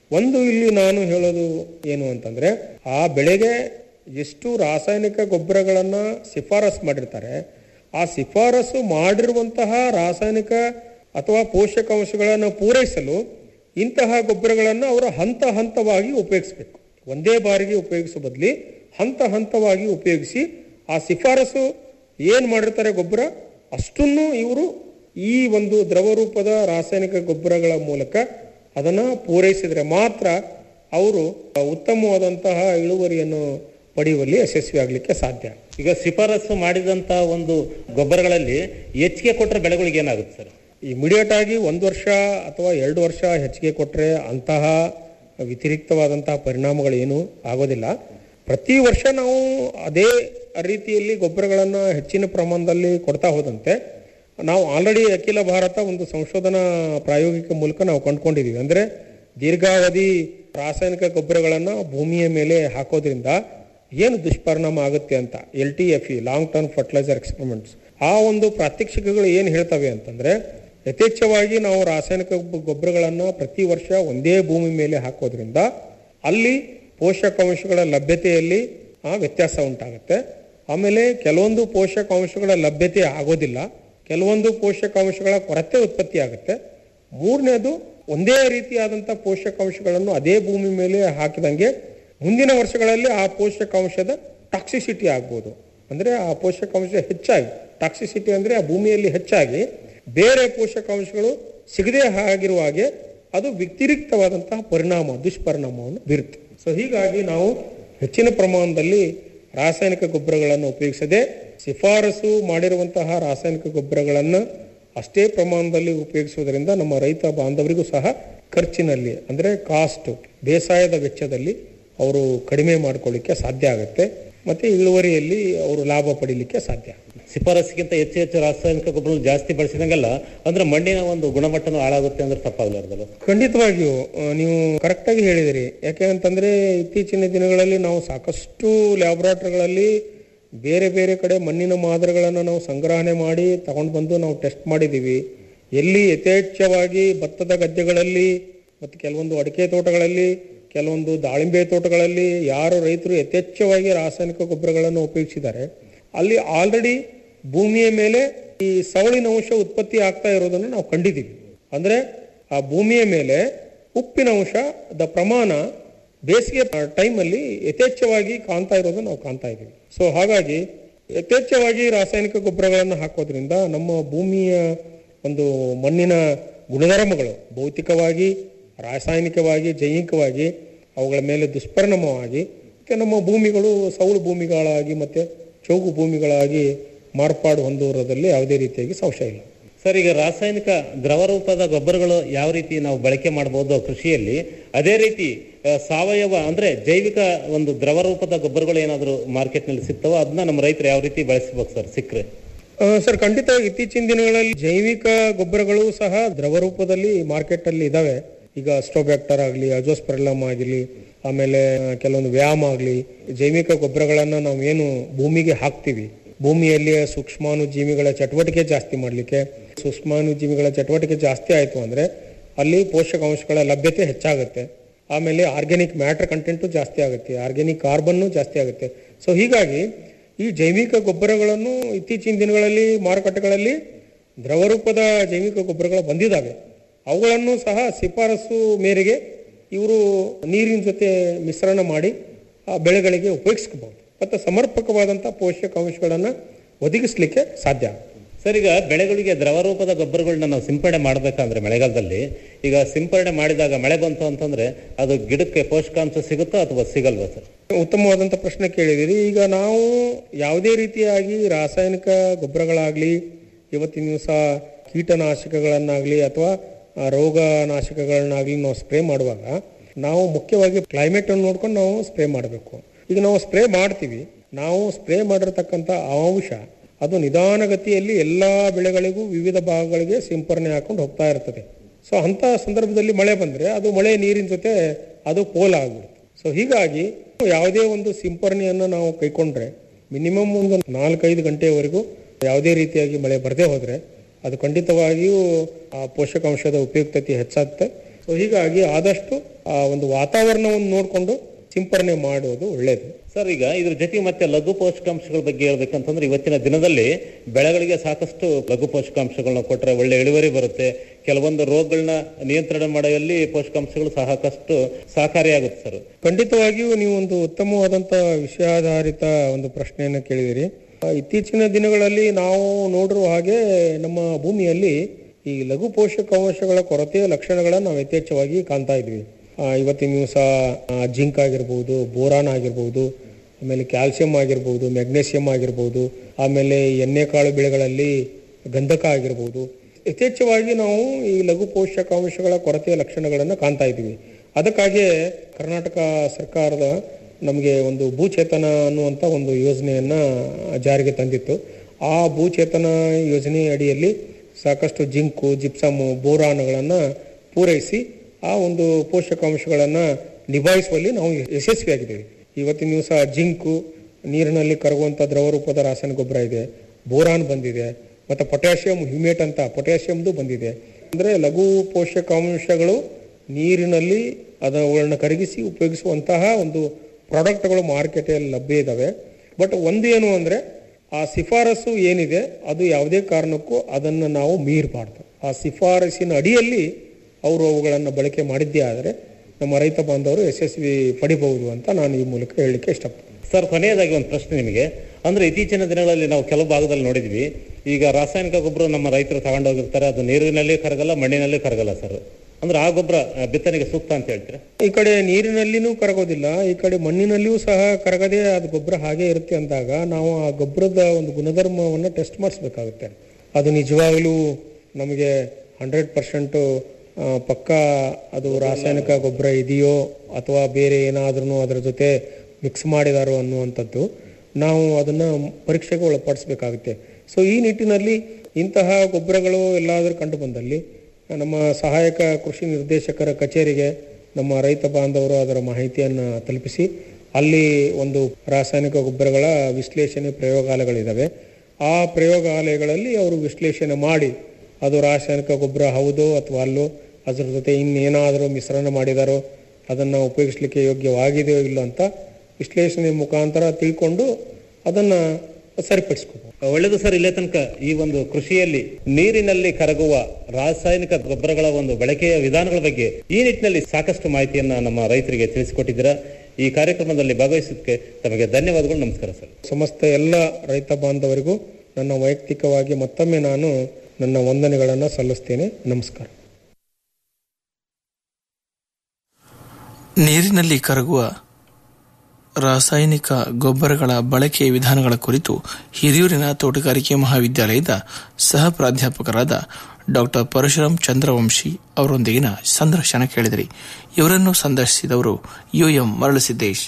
ಒಂದು ಇಲ್ಲಿ ನಾನು ಹೇಳೋದು ಏನು ಅಂತಂದ್ರೆ ಆ ಬೆಳೆಗೆ ಎಷ್ಟು ರಾಸಾಯನಿಕ ಗೊಬ್ಬರಗಳನ್ನ ಶಿಫಾರಸು ಮಾಡಿರ್ತಾರೆ ಆ ಶಿಫಾರಸು ಮಾಡಿರುವಂತಹ ರಾಸಾಯನಿಕ ಅಥವಾ ಪೋಷಕಾಂಶಗಳನ್ನು ಪೂರೈಸಲು ಇಂತಹ ಗೊಬ್ಬರಗಳನ್ನು ಅವರು ಹಂತ ಹಂತವಾಗಿ ಉಪಯೋಗಿಸಬೇಕು ಒಂದೇ ಬಾರಿಗೆ ಉಪಯೋಗಿಸೋ ಬದಲಿ ಹಂತ ಹಂತವಾಗಿ ಉಪಯೋಗಿಸಿ ಆ ಶಿಫಾರಸು ಏನು ಮಾಡಿರ್ತಾರೆ ಗೊಬ್ಬರ ಅಷ್ಟನ್ನು ಇವರು ಈ ಒಂದು ದ್ರವ ರೂಪದ ರಾಸಾಯನಿಕ ಗೊಬ್ಬರಗಳ ಮೂಲಕ ಅದನ್ನು ಪೂರೈಸಿದರೆ ಮಾತ್ರ ಅವರು ಉತ್ತಮವಾದಂತಹ ಇಳುವರಿಯನ್ನು ಪಡೆಯುವಲ್ಲಿ ಯಶಸ್ವಿ ಆಗಲಿಕ್ಕೆ ಸಾಧ್ಯ ಈಗ ಶಿಫಾರಸು ಮಾಡಿದಂತ ಒಂದು ಗೊಬ್ಬರಗಳಲ್ಲಿ ಹೆಚ್ಚಿಗೆ ಕೊಟ್ಟರೆ ಬೆಳೆಗಳಿಗೆ ಏನಾಗುತ್ತೆ ಸರ್ ಇಮಿಡಿಯೇಟ್ ಆಗಿ ಒಂದು ವರ್ಷ ಅಥವಾ ಎರಡು ವರ್ಷ ಹೆಚ್ಚಿಗೆ ಕೊಟ್ಟರೆ ಅಂತಹ ವ್ಯತಿರಿಕ್ತವಾದಂತಹ ಪರಿಣಾಮಗಳೇನು ಆಗೋದಿಲ್ಲ ಪ್ರತಿ ವರ್ಷ ನಾವು ಅದೇ ರೀತಿಯಲ್ಲಿ ಗೊಬ್ಬರಗಳನ್ನು ಹೆಚ್ಚಿನ ಪ್ರಮಾಣದಲ್ಲಿ ಕೊಡ್ತಾ ಹೋದಂತೆ ನಾವು ಆಲ್ರೆಡಿ ಅಖಿಲ ಭಾರತ ಒಂದು ಸಂಶೋಧನಾ ಪ್ರಾಯೋಗಿಕ ಮೂಲಕ ನಾವು ಕಂಡುಕೊಂಡಿದ್ದೀವಿ ಅಂದರೆ ದೀರ್ಘಾವಧಿ ರಾಸಾಯನಿಕ ಗೊಬ್ಬರಗಳನ್ನು ಭೂಮಿಯ ಮೇಲೆ ಹಾಕೋದ್ರಿಂದ ಏನು ದುಷ್ಪರಿಣಾಮ ಆಗುತ್ತೆ ಅಂತ L T F E long term fertiliser experiments ಆ ಒಂದು ಪ್ರಾತ್ಯಕ್ಷಿಕೆಗಳು ಏನು ಹೇಳ್ತವೆ ಅಂತಂದ್ರೆ ಯಥೇಚ್ಛವಾಗಿ ನಾವು ರಾಸಾಯನಿಕ ಗೊಬ್ಬ- ಗೊಬ್ಬರಗಳನ್ನ ಪ್ರತಿ ವರ್ಷ ಒಂದೇ ಭೂಮಿ ಮೇಲೆ ಹಾಕೋದ್ರಿಂದ ಅಲ್ಲಿ ಪೋಷಕಾಂಶಗಳ ಲಭ್ಯತೆಯಲ್ಲಿ ಆ ವ್ಯತ್ಯಾಸ ಉಂಟಾಗುತ್ತೆ ಆಮೇಲೆ ಕೆಲವೊಂದು ಪೋಷಕಾಂಶಗಳ ಲಭ್ಯತೆ ಆಗೋದಿಲ್ಲ ಕೆಲವೊಂದು ಪೋಷಕಾಂಶಗಳ ಕೊರತೆ ಉತ್ಪತ್ತಿ ಆಗುತ್ತೆ ಮೂರನೇದು ಒಂದೇ ರೀತಿಯಾದಂಥ ಪೋಷಕಾಂಶಗಳನ್ನು ಅದೇ ಭೂಮಿ ಮೇಲೆ ಹಾಕಿದಂಗೆ ಮುಂದಿನ ವರ್ಷಗಳಲ್ಲಿ ಆ ಪೋಷಕಾಂಶದ ಟಾಕ್ಸಿಸಿಟಿ ಆಗ್ಬೋದು ಅಂದ್ರೆ ಆ ಪೋಷಕಾಂಶ ಹೆಚ್ಚಾಗಿ ಟಾಕ್ಸಿಸಿಟಿ ಅಂದ್ರೆ ಆ ಭೂಮಿಯಲ್ಲಿ ಹೆಚ್ಚಾಗಿ ಬೇರೆ ಪೋಷಕಾಂಶಗಳು ಸಿಗದೆ ಆಗಿರುವ ಹಾಗೆ ಅದು ವ್ಯತಿರಿಕ್ತವಾದಂತಹ ಪರಿಣಾಮ ದುಷ್ಪರಿಣಾಮವನ್ನು ಬೀರುತ್ತೆ ಸೊ ಹೀಗಾಗಿ ನಾವು ಹೆಚ್ಚಿನ ಪ್ರಮಾಣದಲ್ಲಿ ರಾಸಾಯನಿಕ ಗೊಬ್ಬರಗಳನ್ನು ಉಪಯೋಗಿಸದೆ ಶಿಫಾರಸು ಮಾಡಿರುವಂತಹ ರಾಸಾಯನಿಕ ಗೊಬ್ಬರಗಳನ್ನು ಅಷ್ಟೇ ಪ್ರಮಾಣದಲ್ಲಿ ಉಪಯೋಗಿಸುವುದರಿಂದ ನಮ್ಮ ರೈತ ಬಾಂಧವರಿಗೂ ಸಹ ಖರ್ಚಿನಲ್ಲಿ ಅಂದ್ರೆ ಕಾಸ್ಟ್ ಬೇಸಾಯದ ವೆಚ್ಚದಲ್ಲಿ ಅವರು ಕಡಿಮೆ ಮಾಡ್ಕೊಳ್ಳಿಕ್ಕೆ ಸಾಧ್ಯ ಆಗುತ್ತೆ ಮತ್ತೆ ಇಳುವರಿಯಲ್ಲಿ ಅವರು ಲಾಭ ಪಡಿಲಿಕ್ಕೆ ಸಾಧ್ಯ ಶಿಫಾರಸ್ಸಿಗಿಂತ ಹೆಚ್ಚು ಹೆಚ್ಚು ರಾಸಾಯನಿಕ ಗೊಬ್ಬರ ಜಾಸ್ತಿ ಬಳಸಿದಂಗೆಲ್ಲ ಅಂದ್ರೆ ಮಣ್ಣಿನ ಒಂದು ಗುಣಮಟ್ಟನೂ ಹಾಳಾಗುತ್ತೆ ಅಂದ್ರೆ ತಪ್ಪಾಗಲಾರ್ದಲ್ಲ ಖಂಡಿತವಾಗಿಯೂ ಆ, ನೀವು ಕರೆಕ್ಟಾಗಿ ಹೇಳಿದಿರಿ ಯಾಕೆ ಅಂತಂದ್ರೆ ಇತ್ತೀಚಿನ ದಿನಗಳಲ್ಲಿ ನಾವು ಸಾಕಷ್ಟು ಲ್ಯಾಬೊರೇಟರಿಗಳಲ್ಲಿ ಬೇರೆ ಬೇರೆ ಕಡೆ ಮಣ್ಣಿನ ಮಾದರಿಗಳನ್ನು ನಾವು ಸಂಗ್ರಹಣೆ ಮಾಡಿ ತಗೊಂಡು ಬಂದು ನಾವು ಟೆಸ್ಟ್ ಮಾಡಿದ್ದೀವಿ ಎಲ್ಲಿ ಯಥೇಚ್ಛವಾಗಿ ಭತ್ತದ ಗದ್ದೆಗಳಲ್ಲಿ ಮತ್ತು ಕೆಲವೊಂದು ಅಡಿಕೆ ತೋಟಗಳಲ್ಲಿ ಕೆಲವೊಂದು ದಾಳಿಂಬೆ ತೋಟಗಳಲ್ಲಿ ಯಾರು ರೈತರು ಯಥೇಚ್ಛವಾಗಿ ರಾಸಾಯನಿಕ ಗೊಬ್ಬರಗಳನ್ನು ಉಪಯೋಗಿಸಿದ್ದಾರೆ ಅಲ್ಲಿ ಆಲ್ರೆಡಿ ಭೂಮಿಯ ಮೇಲೆ ಈ ಸವಳಿನ ಅಂಶ ಉತ್ಪತ್ತಿ ಆಗ್ತಾ ಇರೋದನ್ನು ನಾವು ಕಂಡಿದ್ದೀವಿ ಅಂದ್ರೆ ಆ ಭೂಮಿಯ ಮೇಲೆ ಉಪ್ಪಿನ ಅಂಶದ ಪ್ರಮಾಣ ಬೇಸಿಗೆ ಟೈಮಲ್ಲಿ ಯಥೇಚ್ಛವಾಗಿ ಕಾಣ್ತಾ ಇರೋದನ್ನು ನಾವು ಕಾಣ್ತಾ ಇದ್ದೀವಿ ಸೊ ಹಾಗಾಗಿ ಯಥೇಚ್ಛವಾಗಿ ರಾಸಾಯನಿಕ ಗೊಬ್ಬರಗಳನ್ನು ಹಾಕೋದ್ರಿಂದ ನಮ್ಮ ಭೂಮಿಯ ಒಂದು ಮಣ್ಣಿನ ಗುಣಧರ್ಮಗಳು ಭೌತಿಕವಾಗಿ ರಾಸಾಯನಿಕವಾಗಿ ಜೈವಿಕವಾಗಿ ಅವುಗಳ ಮೇಲೆ ದುಷ್ಪರಿಣಾಮವಾಗಿ ಮತ್ತೆ ನಮ್ಮ ಭೂಮಿಗಳು ಸೌಳು ಭೂಮಿಗಳಾಗಿ ಮತ್ತೆ ಚೌಗು ಭೂಮಿಗಳಾಗಿ ಮಾರ್ಪಾಡು ಹೊಂದುವುದರಲ್ಲಿ ಯಾವುದೇ ರೀತಿಯಾಗಿ ಸಂಶಯ ಇಲ್ಲ ಸರ್ ಈಗ ರಾಸಾಯನಿಕ ದ್ರವ ರೂಪದ ಗೊಬ್ಬರಗಳು ಯಾವ ರೀತಿ ನಾವು ಬಳಕೆ ಮಾಡಬಹುದು ಕೃಷಿಯಲ್ಲಿ ಅದೇ ರೀತಿ ಆ, ಸಾವಯವ ಅಂದ್ರೆ ಜೈವಿಕ ಒಂದು ದ್ರವ ರೂಪದ ಗೊಬ್ಬರಗಳು ಏನಾದರೂ ಮಾರ್ಕೆಟ್ನಲ್ಲಿ ಸಿಗ್ತಾವೋ ಅದನ್ನ ನಮ್ಮ ರೈತರು ಯಾವ ರೀತಿ ಬಳಸಬೇಕು ಸರ್ ಸಿಕ್ಕರೆ ಆ, ಸರ್ ಖಂಡಿತ ಇತ್ತೀಚಿನ ದಿನಗಳಲ್ಲಿ ಜೈವಿಕ ಗೊಬ್ಬರಗಳು ಸಹ ದ್ರವ ರೂಪದಲ್ಲಿ ಮಾರ್ಕೆಟ್ ಅಲ್ಲಿ ಇದಾವೆ ಈಗ ಸ್ಟೋಬ್ಯಾಕ್ಟರ್ ಆಗಲಿ ಅಜೋಸ್ಪೆರಲಮ್ ಆಗಲಿ ಆಮೇಲೆ ಆ, ಕೆಲವೊಂದು ವ್ಯಾಯಾಮ ಆಗಲಿ ಜೈವಿಕ ಗೊಬ್ಬರಗಳನ್ನ ನಾವು ಏನು ಭೂಮಿಗೆ ಹಾಕ್ತಿವಿ ಭೂಮಿಯಲ್ಲಿ ಸೂಕ್ಷ್ಮಾಣು ಜೀವಿಗಳ ಚಟುವಟಿಕೆ ಜಾಸ್ತಿ ಮಾಡಲಿಕ್ಕೆ ಸೂಕ್ಷ್ಮಾಣು ಜೀವಿಗಳ ಚಟುವಟಿಕೆ ಜಾಸ್ತಿ ಆಯಿತು ಅಂದ್ರೆ ಅಲ್ಲಿ ಪೋಷಕಾಂಶಗಳ ಲಭ್ಯತೆ ಹೆಚ್ಚಾಗುತ್ತೆ ಆಮೇಲೆ ಆರ್ಗ್ಯಾನಿಕ್ ಮ್ಯಾಟರ್ ಕಂಟೆಂಟು ಜಾಸ್ತಿ ಆಗುತ್ತೆ ಆರ್ಗ್ಯಾನಿಕ್ ಕಾರ್ಬನ್ನು ಜಾಸ್ತಿ ಆಗುತ್ತೆ ಸೊ ಹೀಗಾಗಿ ಈ ಜೈವಿಕ ಗೊಬ್ಬರಗಳನ್ನು ಇತ್ತೀಚಿನ ದಿನಗಳಲ್ಲಿ ಮಾರುಕಟ್ಟೆಗಳಲ್ಲಿ ದ್ರವ ರೂಪದ ಜೈವಿಕ ಗೊಬ್ಬರಗಳು ಬಂದಿದ್ದಾವೆ ಅವುಗಳನ್ನು ಸಹ ಶಿಫಾರಸು ಮೇರೆಗೆ ಇವರು ನೀರಿನ ಜೊತೆ ಮಿಶ್ರಣ ಮಾಡಿ ಆ ಬೆಳೆಗಳಿಗೆ ಉಪಯೋಗಿಸ್ಕೋಬಹುದು ಮತ್ತು ಸಮರ್ಪಕವಾದಂಥ ಪೋಷಕಾಂಶಗಳನ್ನು ಒದಗಿಸ್ಲಿಕ್ಕೆ ಸಾಧ್ಯ ಸರ್ ಈಗ ಬೆಳೆಗಳಿಗೆ ದ್ರವ ರೂಪದ ಗೊಬ್ಬರಗಳನ್ನ ನಾವು ಸಿಂಪಡಣೆ ಮಾಡಬೇಕಂದ್ರೆ ಮಳೆಗಾಲದಲ್ಲಿ ಈಗ ಸಿಂಪಡಣೆ ಮಾಡಿದಾಗ ಮಳೆ ಬಂತು ಅಂತಂದ್ರೆ ಅದು ಗಿಡಕ್ಕೆ ಪೋಷಕಾಂಶ ಸಿಗುತ್ತಾ ಅಥವಾ ಸಿಗಲ್ವಾ ಸರ್ ಉತ್ತಮವಾದಂಥ ಪ್ರಶ್ನೆ ಕೇಳಿದಿರಿ ಈಗ ನಾವು ಯಾವುದೇ ರೀತಿಯಾಗಿ ರಾಸಾಯನಿಕ ಗೊಬ್ಬರಗಳಾಗ್ಲಿ ಇವತ್ತಿನ ದಿವಸ ಕೀಟನಾಶಕಗಳನ್ನಾಗ್ಲಿ ಅಥವಾ ಆ, ರೋಗನಾಶಕಗಳನ್ನಾಗ್ಲಿ ನಾವು ಸ್ಪ್ರೇ ಮಾಡುವಾಗ ನಾವು ಮುಖ್ಯವಾಗಿ ಕ್ಲೈಮೇಟ್ ಅನ್ನು ನೋಡ್ಕೊಂಡು ನಾವು ಸ್ಪ್ರೇ ಮಾಡಬೇಕು ಈಗ ನಾವು ಸ್ಪ್ರೇ ಮಾಡ್ತೀವಿ ನಾವು ಸ್ಪ್ರೇ ಮಾಡಿರ್ತಕ್ಕಂಥ ಆ ಅಂಶ ಅದು ನಿಧಾನಗತಿಯಲ್ಲಿ ಎಲ್ಲಾ ಬೆಳೆಗಳಿಗೂ ವಿವಿಧ ಭಾಗಗಳಿಗೆ ಸಿಂಪರಣೆ ಹಾಕೊಂಡು ಹೋಗ್ತಾ ಇರ್ತದೆ ಸೊ ಅಂತ ಸಂದರ್ಭದಲ್ಲಿ ಮಳೆ ಬಂದ್ರೆ ಅದು ಮಳೆ ನೀರಿನ ಜೊತೆ ಅದು ಪೋಲ್ ಆಗ್ಬಿಡುತ್ತೆ ಸೊ ಹೀಗಾಗಿ ಯಾವುದೇ ಒಂದು ಸಿಂಪರಣೆಯನ್ನು ನಾವು ಕೈಕೊಂಡ್ರೆ ಮಿನಿಮಮ್ ಒಂದು ನಾಲ್ಕೈದು ಗಂಟೆಯವರೆಗೂ ಯಾವುದೇ ರೀತಿಯಾಗಿ ಮಳೆ ಬರದೇ ಹೋದ್ರೆ ಅದು ಖಂಡಿತವಾಗಿಯೂ ಆ ಪೋಷಕಾಂಶದ ಉಪಯುಕ್ತತೆ ಹೆಚ್ಚಾಗುತ್ತೆ ಸೊ ಹೀಗಾಗಿ ಆದಷ್ಟು ಆ ಒಂದು ವಾತಾವರಣವನ್ನು ನೋಡಿಕೊಂಡು ಸಿಂಪರಣೆ ಮಾಡೋದು ಒಳ್ಳೆಯದು ಸರ್ ಈಗ ಇದ್ರ ಜೊತೆಗೆ ಮತ್ತೆ ಲಘು ಪೋಷಕಾಂಶಗಳ ಬಗ್ಗೆ ಹೇಳ್ಬೇಕಂತಂದ್ರೆ ಇವತ್ತಿನ ದಿನದಲ್ಲಿ ಬೆಳೆಗಳಿಗೆ ಸಾಕಷ್ಟು ಲಘು ಪೋಷಕಾಂಶಗಳನ್ನ ಕೊಟ್ರೆ ಒಳ್ಳೆ ಇಳುವರಿ ಬರುತ್ತೆ ಕೆಲವೊಂದು ರೋಗಗಳನ್ನ ನಿಯಂತ್ರಣ ಮಾಡುವಲ್ಲಿ ಪೋಷಕಾಂಶಗಳು ಸಾಕಷ್ಟು ಸಹಕಾರಿಯಾಗುತ್ತೆ ಸರ್ ಖಂಡಿತವಾಗಿಯೂ ನೀವು ಒಂದು ಉತ್ತಮವಾದಂಥ ವಿಷಯಾಧಾರಿತ ಒಂದು ಪ್ರಶ್ನೆಯನ್ನು ಕೇಳಿದಿರಿ ಆ, ಇತ್ತೀಚಿನ ದಿನಗಳಲ್ಲಿ ನಾವು ನೋಡಿರುವ ಹಾಗೆ ನಮ್ಮ ಭೂಮಿಯಲ್ಲಿ ಈ ಲಘು ಪೋಷಕಾಂಶಗಳ ಕೊರತೆಯ ಲಕ್ಷಣಗಳನ್ನು ನಾವು ಯಥೇಚ್ಛವಾಗಿ ಕಾಣ್ತಾ ಇದ್ವಿ ಆ, ಇವತ್ತಿನ ದಿವಸ ಜಿಂಕ್ ಆಗಿರ್ಬೋದು ಬೋರಾನ್ ಆಗಿರ್ಬೋದು ಆಮೇಲೆ ಕ್ಯಾಲ್ಸಿಯಂ ಆಗಿರ್ಬೋದು ಮೆಗ್ನೀಷಿಯಂ ಆಗಿರ್ಬೋದು ಆಮೇಲೆ ಎಣ್ಣೆಕಾಳು ಬೆಳೆಗಳಲ್ಲಿ ಗಂಧಕ ಆಗಿರ್ಬೋದು ಯಥೇಚ್ಛವಾಗಿ ನಾವು ಈ ಲಘು ಪೋಷಕಾಂಶಗಳ ಕೊರತೆಯ ಲಕ್ಷಣಗಳನ್ನು ಕಾಣ್ತಾ ಇದ್ದೀವಿ ಅದಕ್ಕಾಗಿ ಕರ್ನಾಟಕ ಸರ್ಕಾರದ ನಮಗೆ ಒಂದು ಭೂಚೇತನ ಅನ್ನುವಂಥ ಒಂದು ಯೋಜನೆಯನ್ನ ಜಾರಿಗೆ ತಂದಿತ್ತು ಆ ಭೂಚೇತನ ಯೋಜನೆ ಅಡಿಯಲ್ಲಿ ಸಾಕಷ್ಟು ಜಿಂಕು ಜಿಪ್ಸಮು ಬೋರಾನ್ಗಳನ್ನು ಪೂರೈಸಿ ಆ ಒಂದು ಪೋಷಕಾಂಶಗಳನ್ನು ನಿಭಾಯಿಸುವಲ್ಲಿ ನಾವು ಯಶಸ್ವಿಯಾಗಿದ್ದೇವೆ ಇವತ್ತಿನ ದಿವಸ ಜಿಂಕು ನೀರಿನಲ್ಲಿ ಕರಗುವಂಥ ದ್ರವ ರೂಪದ ರಾಸಾಯನಿಕ ಗೊಬ್ಬರ ಇದೆ ಬೋರಾನ್ ಬಂದಿದೆ ಮತ್ತು ಪೊಟ್ಯಾಷಿಯಂ ಹ್ಯೂಮೇಟ್ ಅಂತ ಪೊಟ್ಯಾಷಿಯಂದು ಬಂದಿದೆ ಅಂದರೆ ಲಘು ಪೋಷಕಾಂಶಗಳು ನೀರಿನಲ್ಲಿ ಅವುಗಳನ್ನ ಕರಗಿಸಿ ಉಪಯೋಗಿಸುವಂತಹ ಒಂದು ಪ್ರಾಡಕ್ಟ್ಗಳು ಮಾರುಕಟ್ಟೆಯಲ್ಲಿ ಲಭ್ಯ ಇದ್ದಾವೆ ಬಟ್ ಒಂದು ಏನು ಅಂದರೆ ಆ ಶಿಫಾರಸು ಏನಿದೆ ಅದು ಯಾವುದೇ ಕಾರಣಕ್ಕೂ ಅದನ್ನು ನಾವು ಮೀರಬಾರ್ದು ಆ ಶಿಫಾರಸಿನ ಅಡಿಯಲ್ಲಿ ಅವರು ಅವುಗಳನ್ನು ಬಳಕೆ ಮಾಡಿದ್ದೇ ಆದರೆ ನಮ್ಮ ರೈತ ಬಾಂಧವರು ಯಶಸ್ವಿ ಪಡಿಬಹುದು ಅಂತ ನಾನು ಈ ಮೂಲಕ ಹೇಳಲಿಕ್ಕೆ ಇಷ್ಟಪಡ್ತೀನಿ ಸರ್ ಕೊನೆಯದಾಗಿ ಒಂದು ಪ್ರಶ್ನೆ ನಿಮಗೆ ಅಂದ್ರೆ ಇತ್ತೀಚಿನ ದಿನಗಳಲ್ಲಿ ನಾವು ಕೆಲವು ಭಾಗದಲ್ಲಿ ನೋಡಿದ್ವಿ ಈಗ ರಾಸಾಯನಿಕ ಗೊಬ್ಬರ ನಮ್ಮ ರೈತರು ತಗೊಂಡೋಗಿರ್ತಾರೆ ಅದು ನೀರಿನಲ್ಲಿ ಕರಗಲ್ಲ ಮಣ್ಣಿನಲ್ಲಿ ಕರಗಲ್ಲ ಸರ್ ಅಂದ್ರೆ ಆ ಗೊಬ್ಬರ ಆ, ಬಿತ್ತನೆಗೆ ಸೂಕ್ತ ಅಂತ ಹೇಳ್ತೀರಾ ಈ ಕಡೆ ನೀರಿನಲ್ಲಿನೂ ಕರಗೋದಿಲ್ಲ ಈ ಕಡೆ ಮಣ್ಣಿನಲ್ಲಿಯೂ ಸಹ ಕರಗದೆ ಅದು ಗೊಬ್ಬರ ಹಾಗೆ ಇರುತ್ತೆ ಅಂದಾಗ ನಾವು ಆ ಗೊಬ್ಬರದ ಒಂದು ಗುಣಧರ್ಮವನ್ನು ಟೆಸ್ಟ್ ಮಾಡಿಸ್ಬೇಕಾಗುತ್ತೆ ಅದು ನಿಜವಾಗಲೂ ನಮಗೆ ಹಂಡ್ರೆಡ್ ಪರ್ಸೆಂಟು ಪಕ್ಕ ಅದು ರಾಸಾಯನಿಕ ಗೊಬ್ಬರ ಇದೆಯೋ ಅಥವಾ ಬೇರೆ ಏನಾದ್ರೂ ಅದರ ಜೊತೆ ಮಿಕ್ಸ್ ಮಾಡಿದಾರೋ ಅನ್ನುವಂಥದ್ದು ನಾವು ಅದನ್ನು ಪರೀಕ್ಷೆಗೆ ಒಳಪಡಿಸಬೇಕಾಗುತ್ತೆ ಸೊ ಈ ನಿಟ್ಟಿನಲ್ಲಿ ಇಂತಹ ಗೊಬ್ಬರಗಳು ಎಲ್ಲಾದರೂ ಕಂಡು ಬಂದಲ್ಲಿ ನಮ್ಮ ಸಹಾಯಕ ಕೃಷಿ ನಿರ್ದೇಶಕರ ಕಚೇರಿಗೆ ನಮ್ಮ ರೈತ ಬಾಂಧವರು ಅದರ ಮಾಹಿತಿಯನ್ನು ತಲುಪಿಸಿ ಅಲ್ಲಿ ಒಂದು ರಾಸಾಯನಿಕ ಗೊಬ್ಬರಗಳ ವಿಶ್ಲೇಷಣೆ ಪ್ರಯೋಗಾಲಯಗಳಿದ್ದಾವೆ ಆ ಪ್ರಯೋಗಾಲಯಗಳಲ್ಲಿ ಅವರು ವಿಶ್ಲೇಷಣೆ ಮಾಡಿ ಅದು ರಾಸಾಯನಿಕ ಗೊಬ್ಬರ ಹೌದೋ ಅಥವಾ ಅಲ್ಲೋ ಅದರ ಜೊತೆ ಇನ್ನೇನಾದರೂ ಮಿಶ್ರಣ ಮಾಡಿದಾರೋ ಅದನ್ನು ಉಪಯೋಗಿಸ್ಲಿಕ್ಕೆ ಯೋಗ್ಯವಾಗಿದೆಯೋ ಇಲ್ಲೋ ಅಂತ ವಿಶ್ಲೇಷಣೆ ಮುಖಾಂತರ ತಿಳ್ಕೊಂಡು ಅದನ್ನು ಸರಿಪಡಿಸ್ಕೋಬಹುದು ಒಳ್ಳೆಯದು ಸರ್ ಇಲ್ಲೇ ತನಕ ಈ ಒಂದು ಕೃಷಿಯಲ್ಲಿ ನೀರಿನಲ್ಲಿ ಕರಗುವ ರಾಸಾಯನಿಕ ಗೊಬ್ಬರಗಳ ಒಂದು ಬಳಕೆಯ ವಿಧಾನಗಳ ಬಗ್ಗೆ ಈ ನಿಟ್ಟಿನಲ್ಲಿ ಸಾಕಷ್ಟು ಮಾಹಿತಿಯನ್ನ ನಮ್ಮ ರೈತರಿಗೆ ತಿಳಿಸಿಕೊಟ್ಟಿದ್ದೀರಾ ಈ ಕಾರ್ಯಕ್ರಮದಲ್ಲಿ ಭಾಗವಹಿಸೋದಕ್ಕೆ ತಮಗೆ ಧನ್ಯವಾದಗಳು ನಮಸ್ಕಾರ ಸರ್ ಸಮಸ್ತ ಎಲ್ಲ ರೈತ ಬಾಂಧವರಿಗೂ ನನ್ನ ವೈಯಕ್ತಿಕವಾಗಿ ಮತ್ತೊಮ್ಮೆ ನಾನು ನನ್ನ ವಂದನೆಗಳನ್ನು ಸಲ್ಲಿಸ್ತೇನೆ ನಮಸ್ಕಾರ ನೀರಿನಲ್ಲಿ ಕರಗುವ ರಾಸಾಯನಿಕ ಗೊಬ್ಬರಗಳ ಬಳಕೆಯ ವಿಧಾನಗಳ ಕುರಿತು ಹಿರಿಯೂರಿನ ತೋಟಗಾರಿಕೆ ಮಹಾವಿದ್ಯಾಲಯದ ಸಹ ಪ್ರಾಧ್ಯಾಪಕರಾದ ಡಾಕ್ಟರ್ ಪರಶುರಾಮ್ ಚಂದ್ರವಂಶಿ ಅವರೊಂದಿಗಿನ ಸಂದರ್ಶನ ಕೇಳಿದಿರಿ ಇವರನ್ನು ಸಂದರ್ಶಿಸಿದವರು ಯುಎಂ ಮರಳಸಿದ್ದೇಶ್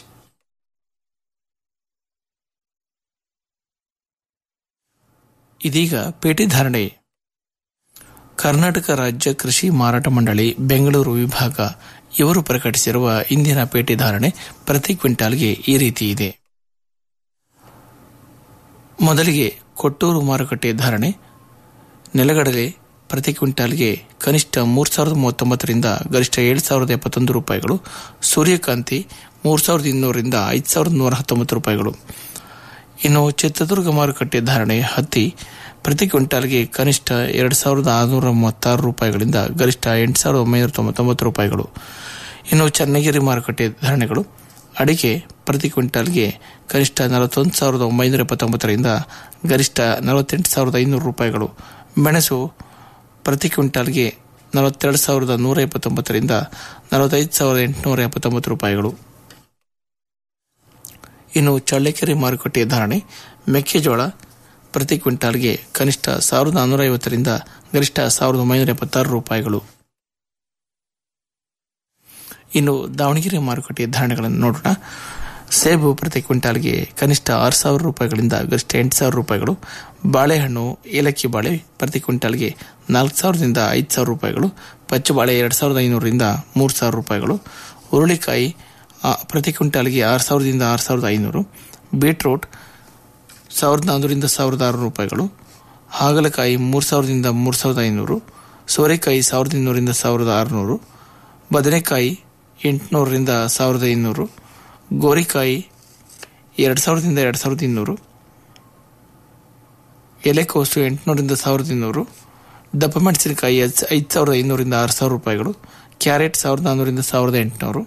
ಇದೀಗ ಪೇಟೆ ಧಾರಣೆ ಕರ್ನಾಟಕ ರಾಜ್ಯ ಕೃಷಿ ಮಾರಾಟ ಮಂಡಳಿ ಬೆಂಗಳೂರು ವಿಭಾಗ ಇವರು ಪ್ರಕಟಿಸಿರುವ ಇಂದಿನ ಪೇಟೆ ಧಾರಣೆ ಪ್ರತಿ ಕ್ವಿಂಟಾಲ್ಗೆ ಈ ರೀತಿ ಇದೆ ಮೊದಲಿಗೆ ಕೊಟ್ಟೂರು ಮಾರುಕಟ್ಟೆ ಧಾರಣೆ ನೆಲಗಡಲೆ ಪ್ರತಿ ಕ್ವಿಂಟಾಲ್ಗೆ ಕನಿಷ್ಠ ಮೂರು ಸಾವಿರದ ಮೂವತ್ತೊಂಬತ್ತರಿಂದ ಗರಿಷ್ಠ ಏಳು ಸಾವಿರದ ಎಪ್ಪತ್ತೊಂದು ರೂಪಾಯಿಗಳು ಸೂರ್ಯಕಾಂತಿ ಮೂರು ಸಾವಿರದ ಇನ್ನೂರರಿಂದ ಐದು ಸಾವಿರದ ನೂರ ಹತ್ತೊಂಬತ್ತು ರೂಪಾಯಿಗಳು ಇನ್ನು ಚಿತ್ರದುರ್ಗ ಮಾರುಕಟ್ಟೆ ಧಾರಣೆ ಹತ್ತಿ ಪ್ರತಿ ಕ್ವಿಂಟಾಲ್ಗೆ ಕನಿಷ್ಠ ಎರಡು ಸಾವಿರದ ಆರುನೂರ ಮೂವತ್ತಾರು ರೂಪಾಯಿಗಳಿಂದ ಗರಿಷ್ಠ ಎಂಟು ಸಾವಿರದ ಒಂಬೈನೂರ ತೊಂಬತ್ತೊಂಬತ್ತು ರೂಪಾಯಿಗಳು ಇನ್ನು ಚನ್ನಗಿರಿ ಮಾರುಕಟ್ಟೆ ಧಾರಣೆಗಳು ಅಡಿಕೆ ಪ್ರತಿ ಕ್ವಿಂಟಾಲ್ಗೆ ಕನಿಷ್ಠ ನಲವತ್ತೊಂದು ಸಾವಿರದ ಒಂಬೈನೂರ ಎಪ್ಪತ್ತೊಂಬತ್ತರಿಂದ ಗರಿಷ್ಠ ನಲವತ್ತೆಂಟು ಸಾವಿರದ ಐನೂರು ರೂಪಾಯಿಗಳು ಮೆಣಸು ಪ್ರತಿ ಕ್ವಿಂಟಾಲ್ಗೆ ನಲವತ್ತೆರಡು ಸಾವಿರದ ನೂರ ಎಪ್ಪತ್ತೊಂಬತ್ತರಿಂದ ನಲವತ್ತೈದು ಸಾವಿರದ ಎಂಟುನೂರ ಎಪ್ಪತ್ತೊಂಬತ್ತು ರೂಪಾಯಿಗಳು ಇನ್ನು ಚಳ್ಳಕೆರೆ ಮಾರುಕಟ್ಟೆ ಧಾರಣೆ ಮೆಕ್ಕೆಜೋಳ ಪ್ರತಿ ಕ್ವಿಂಟಾಲ್ಗೆ ಕನಿಷ್ಠ ಸಾವಿರದ ನಾನ್ನೂರ ಐವತ್ತರಿಂದ ಗರಿಷ್ಠ ಸಾವಿರದ ಒಂಬೈನೂರ ಎಪ್ಪತ್ತಾರು ರೂಪಾಯಿಗಳು ಇನ್ನು ದಾವಣಗೆರೆ ಮಾರುಕಟ್ಟೆ ಧಾರಣೆಗಳನ್ನು ನೋಡೋಣ ಸೇಬು ಪ್ರತಿ ಕ್ವಿಂಟಾಲ್ಗೆ ಕನಿಷ್ಠ ಆರು ಸಾವಿರ ರೂಪಾಯಿಗಳಿಂದ ಗರಿಷ್ಠ ಎಂಟು ಸಾವಿರ ರೂಪಾಯಿಗಳು ಬಾಳೆಹಣ್ಣು ಏಲಕ್ಕಿ ಬಾಳೆ ಪ್ರತಿ ಕ್ವಿಂಟಾಲ್ಗೆ ನಾಲ್ಕು ಸಾವಿರದಿಂದ ಐದು ಸಾವಿರ ರೂಪಾಯಿಗಳು ಪಚ್ಚು ಬಾಳೆ ಎರಡು ಸಾವಿರದ ಐನೂರರಿಂದ ಮೂರು ಸಾವಿರ ರೂಪಾಯಿಗಳು ಹುರುಳಿಕಾಯಿ ಆ, ಪ್ರತಿ ಕ್ವಿಂಟಾಲ್ಗೆ ಆರು ಸಾವಿರದಿಂದ ಆರು ಸಾವಿರದ ಐನೂರು ಬೀಟ್ರೂಟ್ ಸಾವಿರದ ನಾನ್ನೂರಿಂದ ಸಾವಿರದ ಆರು ರೂಪಾಯಿಗಳು ಹಾಗಲಕಾಯಿ ಮೂರು ಸಾವಿರದಿಂದ ಮೂರು ಸಾವಿರದ ಐನೂರು ಸೋರೆಕಾಯಿ ಸಾವಿರದ ಇನ್ನೂರಿಂದ ಸಾವಿರದ ಆರುನೂರು ಬದನೆಕಾಯಿ ಎಂಟುನೂರರಿಂದ ಸಾವಿರದ ಇನ್ನೂರು ಗೋರಿಕಾಯಿ ಎರಡು ಸಾವಿರದಿಂದ ಎರಡು ಸಾವಿರದ ಇನ್ನೂರು ಎಲೆಕೋಸು ಎಂಟುನೂರಿಂದ ಸಾವಿರದ ಇನ್ನೂರು ದಪ್ಪ ಮೆಣಸಿನಕಾಯಿ ಐದು ಸಾವಿರದ ಐನೂರಿಂದ ಆರು ಸಾವಿರ ರೂಪಾಯಿಗಳು ಕ್ಯಾರೆಟ್ ಸಾವಿರದ ನಾನ್ನೂರಿಂದ ಸಾವಿರದ ಎಂಟುನೂರು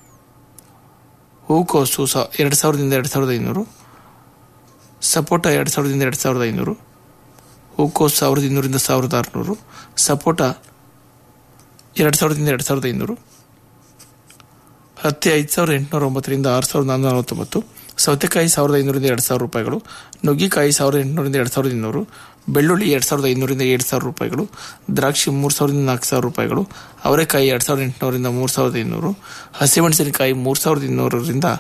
ಹೂಕೋಸು ಸಾ ಎರಡು ಸಾವಿರದಿಂದ ಎರಡು ಸಾವಿರದ ಐನೂರು ಸಪೋಟ ಎರಡು ಸಾವಿರದಿಂದ ಎರಡು ಸಾವಿರದ ಐನೂರು ಹೂಕೋಸು ಸಾವಿರದ ಇನ್ನೂರಿಂದ ಸಾವಿರದ ಆರುನೂರು ಸಪೋಟ ಎರಡು ಸಾವಿರದಿಂದ ಎರಡು ಸಾವಿರದ ಐನೂರು ಹತ್ತಿ ಐದು ಸಾವಿರದ ಎಂಟುನೂರ ಒಂಬತ್ತರಿಂದ ಆರು ಸಾವಿರದ ನಾನ್ನೂರ ನಲವತ್ತೊಂಬತ್ತು ಸೌತೆಕಾಯಿ ಸಾವಿರದ ಐನೂರಿಂದ ಎರಡು ಸಾವಿರ ರೂಪಾಯಿಗಳು ನುಗ್ಗಿಕಾಯಿ ಸಾವಿರದ ಎಂಟುನೂರಿಂದ ಎರಡು ಸಾವಿರದ ಇನ್ನೂರು ಬೆಳ್ಳುಳ್ಳಿ ಎರಡು ಸಾವಿರದ ಐನೂರಿಂದ ಏಳು ಸಾವಿರ ರೂಪಾಯಿಗಳು ದ್ರಾಕ್ಷಿ ಮೂರು ಸಾವಿರದಿಂದ ನಾಲ್ಕು ಸಾವಿರ ರೂಪಾಯಿಗಳು ಅವರೆಕಾಯಿ ಎರಡು ಸಾವಿರದ ಎಂಟುನೂರಿಂದ ಮೂರು ಸಾವಿರದ ಇನ್ನೂರು ಹಸಿಮೆಣಸಿನಕಾಯಿ ಮೂರು ಸಾವಿರದ ಇನ್ನೂರರಿಂದ